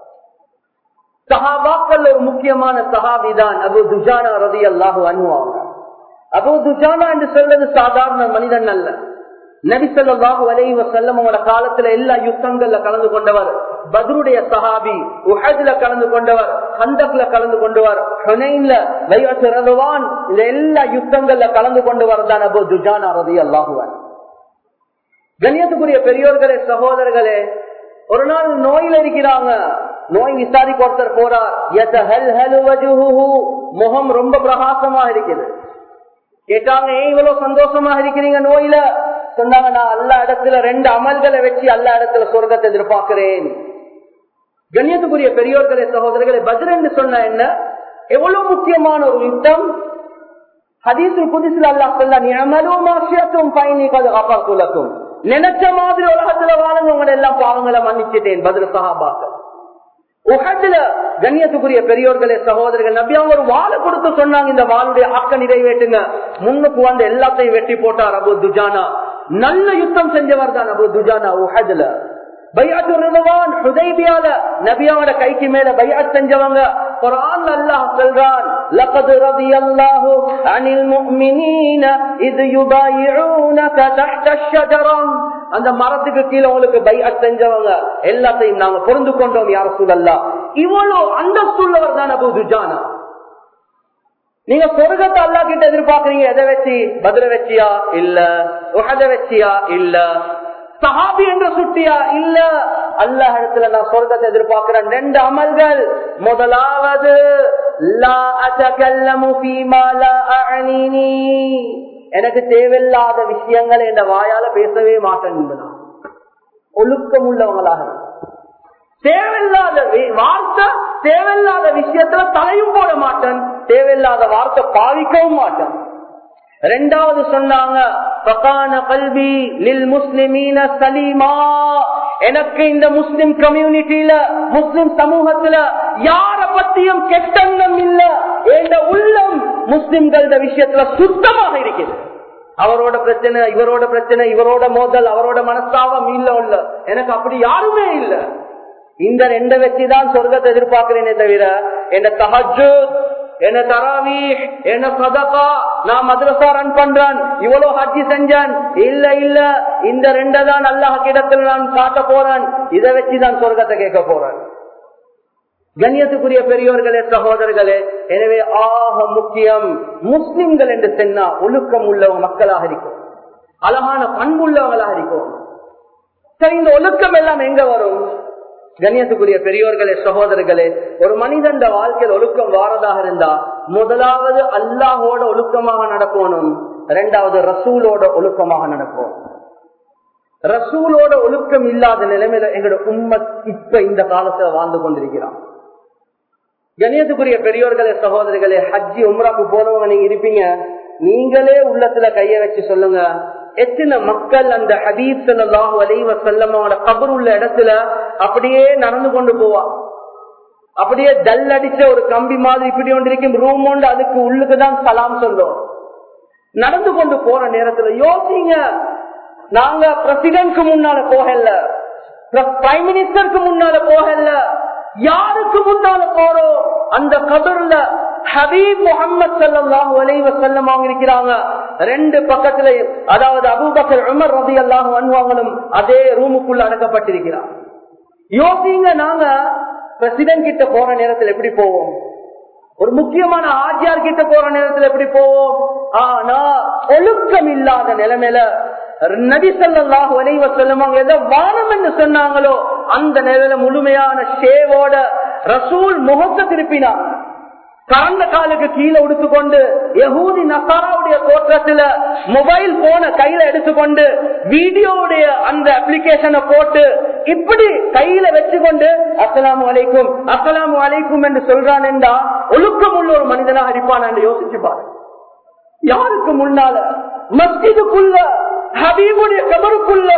சஹாபாக்கள் ஒரு முக்கியமான சஹாபிதான் அபு துஜானா ரதி அல்லாஹு அனுவாங்க அபு துஜானா என்று சொல்றது சாதாரண மனிதன் அல்ல நபிசல்லாஹு அலைவ செல்லமோட காலத்துல எல்லா யுத்தங்கள்ல கலந்து கொண்டவர் பத்ருடைய சஹாபி உஹதுல கலந்து கொண்டவர் ஹந்தக்ல கலந்து கொண்டவர் ஹுனைன்ல வைவசுரதுவான் இந்த எல்லா யுத்தங்கள்ல கலந்து கொண்டவர் தான் அபு துஜானா ரதி அல்லாஹுவான் கண்ணியத்துக்குரிய பெரியோர்களே சகோதரர்களே ஒரு நாள் நோயில இருக்கிறாங்க நோய் விசாரிக்க ஒருத்தர் போறார் முகம் ரொம்ப பிரகாசமா இருக்குது கேட்டாங்க ஏன் இவ்வளவு சந்தோஷமா இருக்கிறீங்க நோயில சொன்னாங்க நான் எல்லா இடத்துல ரெண்டு அமல்களை வச்சு எல்லா இடத்துல சொர்க்கத்தை எதிர்பார்க்கிறேன் கண்ணியத்துக்குரிய பெரியோர்களே சகோதரர்களே பதில் என்று சொன்ன என்ன எவ்வளவு முக்கியமான ஒரு யுத்தம் ஹதீசுல் புதிசுல அல்லா சொல்ல நியமலும் மாசியத்தும் பயணி காப்பாற்றுலக்கும் நினைச்ச மாதிரி உலகத்துல வாழுங்க உங்களை எல்லாம் பாவங்களை மன்னிச்சிட்டேன் பதில் சகாபாக்கள் உகத்துல கண்ணியத்துக்குரிய பெரியோர்களே சகோதரர்கள் நபி அவங்க ஒரு வாழை கொடுத்து சொன்னாங்க இந்த வாளுடைய அக்க நிறைவேற்றுங்க முன்னுக்கு வந்து எல்லாத்தையும் வெட்டி போட்டார் அபு துஜானா நல்ல யுத்தம் செஞ்சவர் தான் அபு துஜானா உஹதுல நபியாவோட கைக்கு மேல பையாட் செஞ்சவங்க குரான் அல்லாஹ் சொல்றான் لقد رضي الله عن المؤمنين اذ يبايعونك تحت الشجره அந்த மரத்துக்கு கீழே உங்களுக்கு பைஅத் செஞ்சவங்க எல்லாத்தையும் நாங்க பொருந்து கொண்டோம் யார சூழல்லா இவ்வளவு அந்தஸ்துள்ளவர் தான் அபு துஜானா நீங்க சொர்க்கத்தை அல்லா கிட்ட எதிர்பார்க்கறீங்க எதை வச்சு பதில வச்சியா இல்ல உகத வச்சியா இல்ல சஹாபி என்ற சுட்டியா இல்ல அல்ல இடத்துல நான் சொர்க்கத்தை எதிர்பார்க்கிறேன் ரெண்டு அமல்கள் முதலாவது எனக்கு தேவையில்லாத விஷயங்கள் என்ற வாயால பேசவே மாட்டேன் என்பதான் ஒழுக்கம் உள்ளவங்களாக தேவையில்லாத வார்த்தை தேவையில்லாத விஷயத்துல தலையும் போட மாட்டேன் தேவையில்லாத வார்த்தை பாவிக்கவும் மாட்டேன் ரெண்டாவது சொன்னாங்க கல்வி லில் முஸ்லிமீன சலீமா எனக்கு இந்த முஸ்லிம் கம்யூனிட்டியில முஸ்லிம் சமூகத்துல யார பத்தியும் கெட்டெண்ணம் இல்ல என்ற உள்ளம் முஸ்லிம்கள விஷயத்துல சுத்தமாக இருக்குது அவரோட பிரச்சனை இவரோட பிரச்சனை இவரோட மோதல் அவரோட மனஸ்தாபம் இல்ல இல்ல எனக்கு அப்படி யாருமே இல்ல இந்த ரெண்டை வச்சுதான் சொர்க்கத்தை எதிர்பார்க்கிறேனே தவிர என்ன தஹஜு என்ன தராவி என்ன சதகா நான் மதுரசா ரன் பண்றேன் இவ்வளவு ஹஜ்ஜி செஞ்சேன் இல்ல இல்ல இந்த ரெண்டை தான் அல்லாஹ் கிடத்துல நான் காட்ட போறேன் இதை வச்சுதான் சொர்க்கத்தை கேட்க போறேன் கண்ணியத்துக்குரிய பெரியோர்களே சகோதரர்களே எனவே ஆக முக்கியம் முஸ்லிம்கள் என்று சொன்னா ஒழுக்கம் உள்ளவங்க மக்களாக இருக்கும் அழகான பண்புள்ளவங்களாக இருக்கும் சரி இந்த ஒழுக்கம் எல்லாம் எங்க வரும் கண்ணியத்துக்குரிய பெரியோர்களே சகோதரர்களே ஒரு மனிதன் வாழ்க்கையில் ஒழுக்கம் வாரதாக இருந்தா முதலாவது அல்லாஹோட ஒழுக்கமாக நடக்கணும் இரண்டாவது ரசூலோட ஒழுக்கமாக நடக்கும் ரசூலோட ஒழுக்கம் இல்லாத நிலைமையில எங்களோட உண்மை இப்ப இந்த காலத்துல வாழ்ந்து கொண்டிருக்கிறான் கணியத்துக்குரிய பெரியோர்களே சகோதரிகளே ஹஜ்ஜி உம்ராக்கு போனவங்க நீங்க இருப்பீங்க நீங்களே உள்ளத்துல கைய வச்சு சொல்லுங்க எத்தனை மக்கள் அந்த ஹதீப் செல்லாஹு அலைவ செல்லமோட கபர் உள்ள இடத்துல அப்படியே நடந்து கொண்டு போவா அப்படியே டல் அடிச்ச ஒரு கம்பி மாதிரி இப்படி ஒன்று இருக்கும் ரூம் ஒன்று அதுக்கு உள்ளுக்குதான் சலாம் சொல்லும் நடந்து கொண்டு போற நேரத்துல யோசிங்க நாங்க பிரசிடென்ட்க்கு முன்னால போகல பிரைம் மினிஸ்டருக்கு முன்னால போகல யாருக்கு முன்னால போறோம் அந்த கபர்ல ஹபீப் முகமது சல்லாஹு அலைவ செல்லமாக இருக்கிறாங்க ரெண்டு பக்கத்துல அதாவது அபுபக்கர் உமர் ரதி அல்லாஹ் அன்வாங்களும் அதே ரூமுக்குள்ள அடக்கப்பட்டிருக்கிறார் யோசிங்க நாங்க பிரசிடென்ட் கிட்ட போற நேரத்தில் எப்படி போவோம் ஒரு முக்கியமான ஆஜியார் கிட்ட போற நேரத்தில் எப்படி போவோம் ஆனா ஒழுக்கம் இல்லாத நிலைமையில நபி சொல்லாஹு அலைவ செல்லுவாங்க எதை வானம் என்று சொன்னாங்களோ அந்த நிலையில முழுமையான ஷேவோட ரசூல் முகத்தை திருப்பினார் கறந்த காலுக்கு கீழே உடுத்துக்கொண்டு யகூதி நசாராவுடைய தோற்றத்துல மொபைல் போன கையில எடுத்துக்கொண்டு வீடியோவுடைய அந்த அப்ளிகேஷனை போட்டு இப்படி கையில வச்சுக்கொண்டு அஸ்லாம் வலைக்கும் அஸ்லாம் வலைக்கும் என்று சொல்றான் என்றா ஒழுக்கம் உள்ள ஒரு மனிதனாக இருப்பான் என்று யோசிச்சு பாரு யாருக்கு முன்னால மஸ்ஜிதுக்குள்ள ஹபீபுடைய கபருக்குள்ள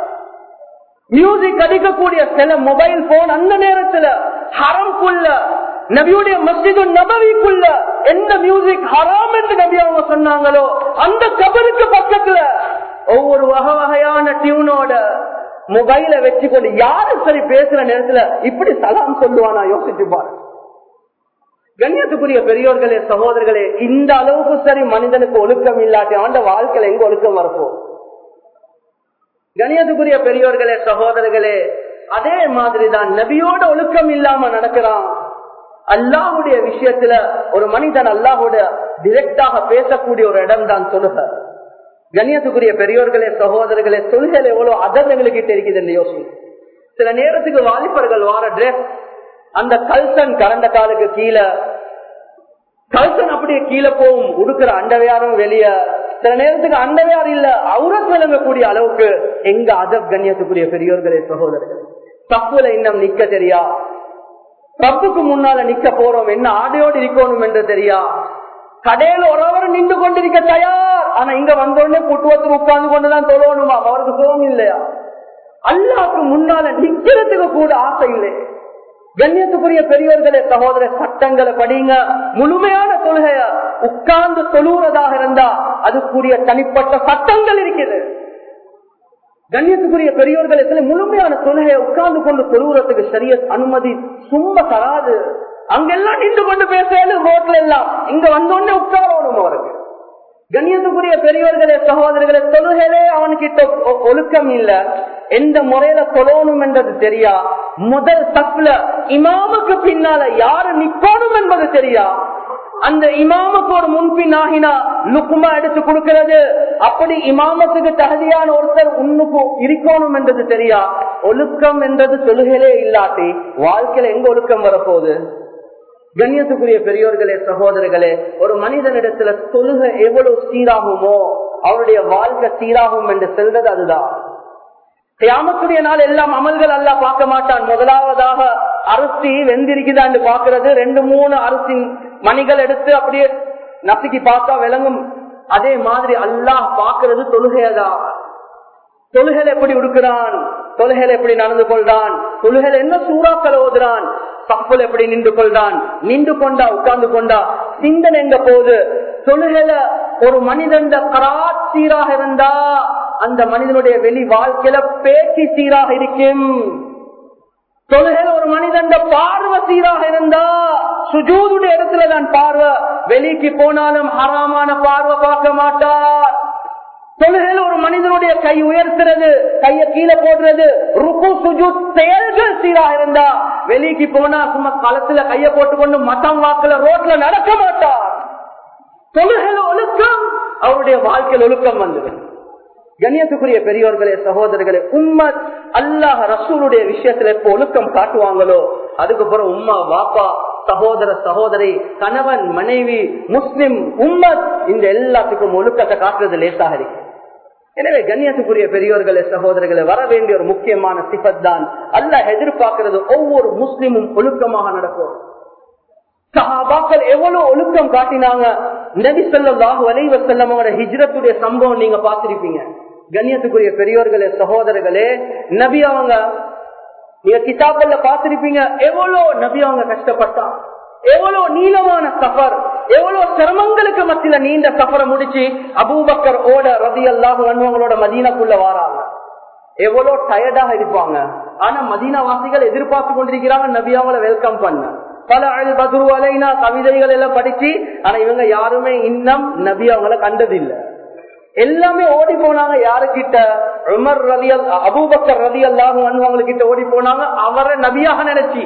மியூசிக் அடிக்கக்கூடிய சில மொபைல் போன் அந்த நேரத்துல ஹரம்குள்ள நபியுடைய மஸ்ஜிது நபவிக்குள்ள எந்த மியூசிக் ஹராம் என்று நபி அவங்க சொன்னாங்களோ அந்த கபருக்கு பக்கத்துல ஒவ்வொரு வகை வகையான டியூனோட மொபைல வச்சுக்கொண்டு யாரு சரி பேசுற நேரத்துல இப்படி சலாம் சொல்லுவானா யோசிச்சு பாரு கண்ணியத்துக்குரிய பெரியோர்களே சகோதரர்களே இந்த அளவுக்கு சரி மனிதனுக்கு ஒழுக்கம் இல்லாட்டி ஆண்ட வாழ்க்கையில எங்க ஒழுக்கம் வரப்போம் கணியத்துக்குரிய பெரியோர்களே சகோதரர்களே அதே மாதிரிதான் நபியோட ஒழுக்கம் இல்லாம நடக்கிறான் அல்லாஹுடைய விஷயத்துல ஒரு மனிதன் அல்லாஹோட டிரெக்டாக பேசக்கூடிய ஒரு இடம் தான் சொல்லுக கண்ணியத்துக்குரிய பெரியோர்களே சகோதரர்களே சொல்கள் எவ்வளவு அதர்னங்களுக்கு இருக்குது என்று யோசனை சில நேரத்துக்கு வாலிபர்கள் வார டிரெஸ் அந்த கல்சன் கரண்ட காலுக்கு கீழே கல்சன் அப்படியே கீழே போகும் உடுக்கிற அண்டவையாரும் வெளிய சில நேரத்துக்கு அண்டவையார் இல்ல அவுரத் விளங்கக்கூடிய அளவுக்கு எங்க அதப் கண்ணியத்துக்குரிய பெரியோர்களே சகோதரர்கள் தப்புல இன்னும் நிக்க தெரியா தப்புக்கு முன்னால நிக்க போறோம் என்ன ஆடையோடு இருக்கணும் என்று தெரியா கடையில ஒருவர் நின்று கொண்டிருக்க தயார் ஆனா இங்க வந்தோடனே புட்டுவத்துக்கு உட்கார்ந்து கொண்டுதான் தொழணுமா அவருக்கு சுகம் இல்லையா அல்லாக்கு முன்னால நிக்கிறதுக்கு கூட ஆசை இல்லை கண்ணியத்துக்குரிய பெரியவர்களே சகோதர சட்டங்களை படிங்க முழுமையான தொழுகைய உட்கார்ந்து தொழுறதாக இருந்தா அதுக்குரிய தனிப்பட்ட சட்டங்கள் இருக்குது கண்ணியத்துக்குரிய பெரியோர்கள் முழுமையான தொழுகையை உட்கார்ந்து கொண்டு தொழுகிறதுக்கு சரிய அனுமதி சும்மா தராது அங்கெல்லாம் நின்று கொண்டு பேசணும் ரோட்ல எல்லாம் இங்க வந்தோடனே உட்காரணும் அவருக்கு கண்ணியத்துக்குரிய பெரியவர்களே சகோதரர்களே தொழுகையிலே அவன்கிட்ட ஒழுக்கம் இல்ல எந்த முறையில தொழணும் என்றது தெரியா முதல் தப்புல இமாமுக்கு பின்னால யாரு நிக்கணும் என்பது தெரியா அந்த இமாமுக்கு ஒரு முன்பின் ஆகினா லுக்குமா எடுத்து கொடுக்கிறது அப்படி இமாமத்துக்கு தகுதியான ஒருத்தர் உன்னுக்கு இருக்கணும் என்றது தெரியா ஒழுக்கம் என்றது தொழுகையிலே இல்லாட்டி வாழ்க்கையில எங்க ஒழுக்கம் வரப்போகுது கண்ணியத்துக்குரிய பெரியோர்களே சகோதரர்களே ஒரு மனிதனிடத்துல தொழுகை எவ்வளவு சீராகுமோ அவருடைய வாழ்க்கை சீராகும் என்று செல்றது அதுதான் கியாமத்துடைய நாள் எல்லாம் அமல்கள் அல்ல பார்க்க மாட்டான் முதலாவதாக அரிசி வெந்திருக்குதான்னு பாக்குறது ரெண்டு மூணு அரிசி மணிகள் எடுத்து அப்படியே நசுக்கி பார்த்தா விளங்கும் அதே மாதிரி அல்லாஹ் பாக்குறது தொழுகையதான் தொழுகையில் எப்படி உடுக்கிறான் தொழுகையில் எப்படி நடந்து கொள்றான் தொழுகையில் என்ன சூறாக்கள் ஓதுறான் தப்புல எப்படி நின்று கொள்றான் நின்று கொண்டா உட்கார்ந்து கொண்டா சிந்தனை எங்க போகுது தொழுகையில ஒரு மனிதன் கராட் சீராக இருந்தா அந்த மனிதனுடைய வெளி வாழ்க்கையில பேச்சு சீராக இருக்கும் தொழுகையில ஒரு மனிதன் பார்வை சீராக இருந்தா சுஜூதுடைய இடத்துல தான் பார்வை வெளிக்கு போனாலும் ஹராமான பார்வை பார்க்க மாட்டார் தொழுகையில் ஒரு மனிதனுடைய கை உயர்த்துறது கைய கீழே போடுறது ருக்கு சுஜு செயல்கள் சீரா இருந்தா வெளிக்கு போனா சும்மா களத்துல கைய போட்டுக்கொண்டு மட்டம் வாக்குல ரோட்ல நடக்க மாட்டார் தொழுகையில் ஒழுக்கம் அவருடைய வாழ்க்கையில் ஒழுக்கம் வந்தது கண்ணியத்துக்குரிய பெரியோர்களே சகோதரர்களே உம்மத் அல்லாஹ் ரசூலுடைய விஷயத்துல எப்ப ஒழுக்கம் காட்டுவாங்களோ அதுக்கப்புறம் உம்மா வாப்பா சகோதர சகோதரி கணவன் மனைவி முஸ்லிம் உம்மத் இந்த எல்லாத்துக்கும் ஒழுக்கத்தை காட்டுறது லேசாக இருக்கு எனவே கண்ணியத்துக்குரிய பெரியோர்களே சகோதரர்களே வர வேண்டிய ஒரு முக்கியமான சிபத் தான் அல்லாஹ் எதிர்பார்க்கிறது ஒவ்வொரு முஸ்லிமும் ஒழுக்கமாக நடக்கும் சஹாபாக்கள் எவ்வளவு ஒழுக்கம் காட்டினாங்க நபி சொல்லாஹு அலைவ செல்லமோட ஹிஜ்ரத்துடைய சம்பவம் நீங்க பார்த்திருப்பீங்க கண்ணியத்துக்குரிய பெரியோர்களே சகோதரர்களே நபி அவங்க நீங்க கிதாபல்ல பார்த்திருப்பீங்க எவ்வளவு நபி அவங்க கஷ்டப்பட்டான் எவ்வளவு நீளமான சஃபர் எவ்வளவு சிரமங்களுக்கு மத்தியில நீண்ட சஃபரை முடிச்சு அபூபக்கர் ஓட ரதி அல்லாஹ் அவங்களோட மதீனாக்குள்ள வாராங்க எவ்வளவு டயர்டாக இருப்பாங்க ஆனா மதீனா வாசிகள் எதிர்பார்த்து கொண்டிருக்கிறாங்க நபி அவங்கள வெல்கம் பண்ண பல அல் பத்ரு அலைனா கவிதைகள் எல்லாம் படிச்சு ஆனா இவங்க யாருமே இன்னும் நபி அவங்கள கண்டதில்லை எல்லாமே ஓடி போனாங்க யாருக்கிட்ட உமர் ரவி அபூபக்கர் ரவி அல்லாஹும் அவங்க கிட்ட ஓடி போனாங்க அவரை நபியாக நினைச்சு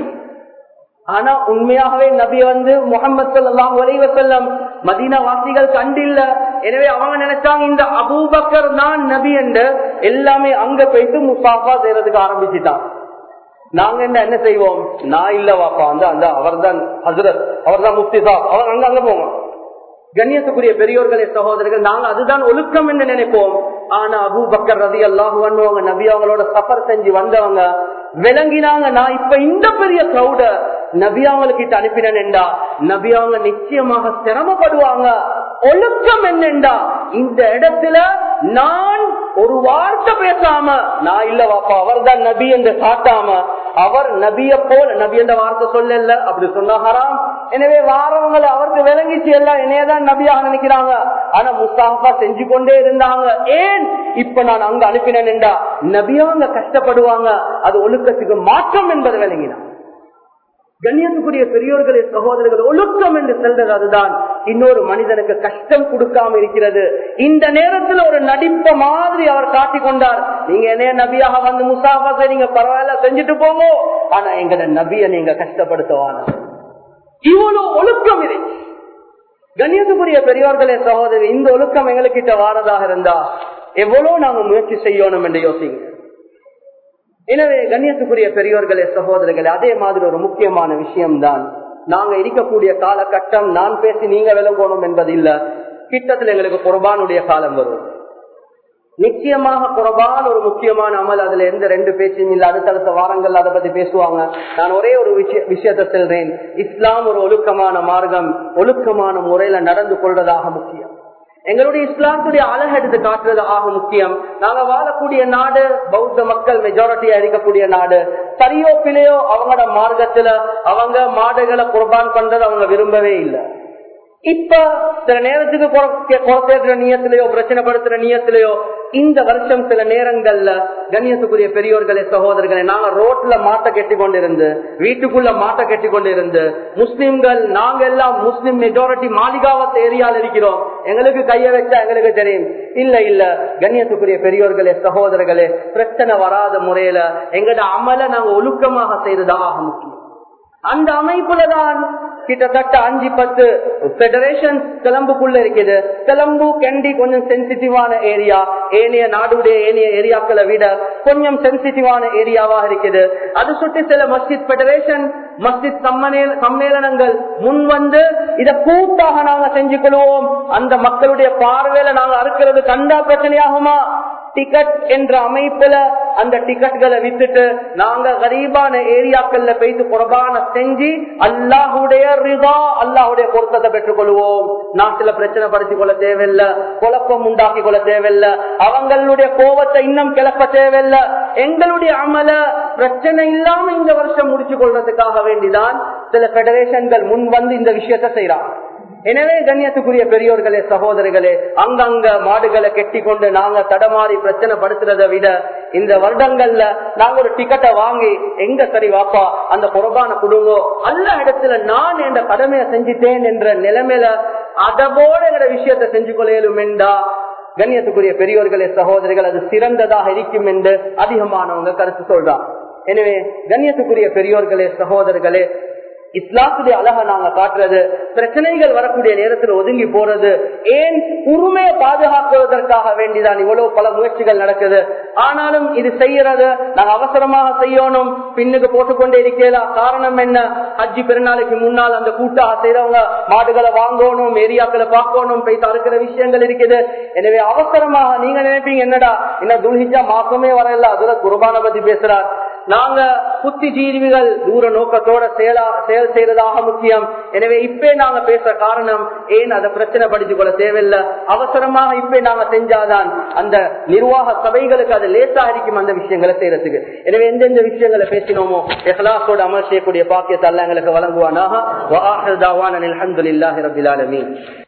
ஆனா உண்மையாகவே நபி வந்து முகமது சல்லாஹ் வலைவசல்லம் மதீனா வாசிகள் கண்டில்ல எனவே அவங்க நினைச்சாங்க இந்த அபூபக்கர் தான் நபி என்று எல்லாமே அங்க போயிட்டு முசாஃபா செய்யறதுக்கு ஆரம்பிச்சுட்டான் நாங்க என்ன என்ன செய்வோம் நான் இல்ல வாப்பா அந்த அந்த அவர் தான் ஹசரத் அவர் தான் முஃப்தி சாப் அவர் அங்க அங்க போவோம் கண்ணியத்துக்குரிய பெரியோர்களே சகோதரர்கள் நாங்க அதுதான் ஒழுக்கம் என்று நினைப்போம் ஆனா அபு பக்கர் ரதி அல்லாஹுவங்க நபி அவங்களோட சஃபர் செஞ்சு வந்தவங்க விளங்கினாங்க நான் இப்ப இந்த பெரிய கிரௌட நபி அவங்கக்கிட்ட அனுப்பினேன்டா நபி அவங்க நிச்சயமாக சிரமப்படுவாங்க ஒழுக்கம் என்னண்டா இந்த இடத்துல நான் ஒரு வார்த்தை பேசாம நான் இல்ல வாப்பா அவர் தான் நபி என்று காட்டாம அவர் நபிய போல் நபி என்ற வார்த்தை சொல்லல அப்படி சொன்னா ஹராம் எனவே வாரவங்களை அவருக்கு விளங்கிச்சு எல்லாம் என்னையதான் நபியாக நினைக்கிறாங்க ஆனா முஸ்தாஃபா செஞ்சு கொண்டே இருந்தாங்க ஏன் இப்ப நான் அங்க அனுப்பினேன்டா நபியவங்க கஷ்டப்படுவாங்க அது ஒழுக்கத்துக்கு மாற்றம் என்பது விளங்கினான் கண்ணியத்துக்குரிய பெரியோர்களே சகோதரர்கள் ஒழுக்கம் என்று செல்றது அதுதான் இன்னொரு மனிதனுக்கு கஷ்டம் கொடுக்காம இருக்கிறது இந்த நேரத்தில் ஒரு நடிப்ப மாதிரி அவர் காட்டி கொண்டார் நீங்க என்ன நபியாக வந்து முசாஃபா நீங்க பரவாயில்ல செஞ்சுட்டு போங்க ஆனா எங்கட நபிய நீங்க கஷ்டப்படுத்துவான இவ்வளவு ஒழுக்கம் இது கண்ணியத்துக்குரிய பெரியோர்களே சகோதரி இந்த ஒழுக்கம் எங்களுக்கிட்ட வாரதாக இருந்தா எவ்வளவு நாங்க முயற்சி செய்யணும் என்று யோசிங்க எனவே கண்ணியத்துக்குரிய பெரியோர்களே சகோதரர்களே அதே மாதிரி ஒரு முக்கியமான விஷயம்தான் நாங்க இருக்கக்கூடிய காலகட்டம் நான் பேசி நீங்க விளங்கணும் என்பது இல்ல கிட்டத்தில் எங்களுக்கு குர்பானுடைய காலம் வரும் நிச்சயமாக குர்பான் ஒரு முக்கியமான அமல் அதுல எந்த ரெண்டு பேச்சும் இல்ல அடுத்தடுத்த வாரங்கள் அதை பத்தி பேசுவாங்க நான் ஒரே ஒரு விஷய விஷயத்தை செல்றேன் இஸ்லாம் ஒரு ஒழுக்கமான மார்க்கம் ஒழுக்கமான முறையில நடந்து கொள்வதாக முக்கியம் எங்களுடைய இஸ்லாத்துடைய அழகு எடுத்து காட்டுறது ஆக முக்கியம் நாங்க வாழக்கூடிய நாடு பௌத்த மக்கள் மெஜாரிட்டியா இருக்கக்கூடிய நாடு சரியோ பிழையோ அவங்களோட மார்க்கத்துல அவங்க மாடுகளை குர்பான் பண்றது அவங்க விரும்பவே இல்லை இப்ப சில நேரத்துக்கு குறைச்சேற்ற நீயத்திலேயோ பிரச்சனைப்படுத்துற நீயத்திலேயோ இந்த வருஷம் சில நேரங்கள்ல கண்ணியத்துக்குரிய பெரியோர்களே சகோதரர்களே நாங்க ரோட்ல மாட்டை கட்டி கொண்டிருந்து வீட்டுக்குள்ள மாட்டை கட்டி கொண்டிருந்து முஸ்லிம்கள் நாங்க எல்லாம் முஸ்லிம் மெஜாரிட்டி மாளிகாவத் ஏரியால இருக்கிறோம் எங்களுக்கு கைய வச்சா எங்களுக்கு தெரியும் இல்ல இல்ல கண்ணியத்துக்குரிய பெரியோர்களே சகோதரர்களே பிரச்சனை வராத முறையில எங்கட அமல நாங்க ஒழுக்கமாக செய்யறதாக முக்கியம் அந்த அமைப்புல தான் கிட்டத்தட்ட அஞ்சு பத்து பெடரேஷன் கிளம்புக்குள்ள இருக்குது கிளம்பு கண்டி கொஞ்சம் சென்சிட்டிவான ஏரியா ஏனைய நாடுடைய ஏனைய ஏரியாக்களை விட கொஞ்சம் சென்சிட்டிவான ஏரியாவா இருக்குது அது சுற்றி சில மஸ்ஜித் பெடரேஷன் மஸ்ஜித் சம்மேளனங்கள் முன் வந்து இத கூட்டாக நாங்க செஞ்சு கொள்வோம் அந்த மக்களுடைய பார்வையில நாங்க அறுக்கிறது கண்டா பிரச்சனையாகுமா டிக்கெட் என்ற அமைப்புல அந்த டிக்கெட்களை வித்துட்டு நாங்க கரீபான ஏரியாக்கள்ல போயிட்டு குர்பான செஞ்சு அல்லாஹுடைய ரிதா அல்லாஹுடைய பொருத்தத்தை பெற்றுக் கொள்வோம் நாட்டுல பிரச்சனை படுத்திக் கொள்ள தேவையில்லை குழப்பம் உண்டாக்கி கொள்ள தேவையில்லை அவங்களுடைய கோபத்தை இன்னும் கிளப்ப தேவையில்லை எங்களுடைய அமல பிரச்சனை இல்லாம இந்த வருஷம் முடிச்சு கொள்றதுக்காக வேண்டிதான் சில பெடரேஷன்கள் முன் வந்து இந்த விஷயத்தை செய்யறாங்க எனவே கண்ணியத்துக்குரிய பெரியோர்களே சகோதரர்களே அங்கங்க மாடுகளை கெட்டி கொண்டு நாங்க தடமாறி பிரச்சனை படுத்துறதை விட இந்த வருடங்கள்ல நாங்க ஒரு டிக்கெட்டை வாங்கி எங்க சரி வாப்பா அந்த குரபான குடும்பம் அல்ல இடத்துல நான் என்ற கடமையை செஞ்சிட்டேன் என்ற நிலைமையில அதபோட என்ற விஷயத்தை செஞ்சு கொள்ளையிலும் என்றா கண்ணியத்துக்குரிய பெரியோர்களே சகோதரிகள் அது சிறந்ததாக இருக்கும் என்று அதிகமானவங்க கருத்து சொல்றான் எனவே கண்ணியத்துக்குரிய பெரியோர்களே சகோதரர்களே இஸ்லாத்துடைய அழக நாங்க காட்டுறது பிரச்சனைகள் வரக்கூடிய நேரத்தில் ஒதுங்கி போறது ஏன் உரிமையை பாதுகாக்குவதற்காக வேண்டிதான் இவ்வளவு பல முயற்சிகள் நடக்குது ஆனாலும் இது செய்யறது நாங்க அவசரமாக செய்யணும் பின்னுக்கு போட்டுக்கொண்டே இருக்கலாம் காரணம் என்ன அஜி பெருநாளைக்கு முன்னால் அந்த கூட்டாக செய்யறவங்க மாடுகளை வாங்கணும் ஏரியாக்களை பார்க்கணும் போய் தடுக்கிற விஷயங்கள் இருக்குது எனவே அவசரமாக நீங்க நினைப்பீங்க என்னடா என்ன துல்ஹிஜா மாசமே வரல அதுல குர்பான பத்தி பேசுறார் நாங்க புத்திஜீவிகள் தூர நோக்கத்தோட செயலா செயல் செய்யறதாக முக்கியம் எனவே இப்பே நாங்க பேசுற காரணம் ஏன் அதை பிரச்சனை படித்துக் கொள்ள தேவையில்லை அவசரமாக இப்பே நாங்க செஞ்சாதான் அந்த நிர்வாக சபைகளுக்கு அது லேசாக இருக்கும் அந்த விஷயங்களை செய்யறதுக்கு எனவே எந்தெந்த விஷயங்களை பேசினோமோ எஹ்லாசோட அமல் செய்யக்கூடிய பாக்கியத்தை அல்ல எங்களுக்கு வழங்குவானாக அலமதுல்லாஹி ரபில் ஆலமீன்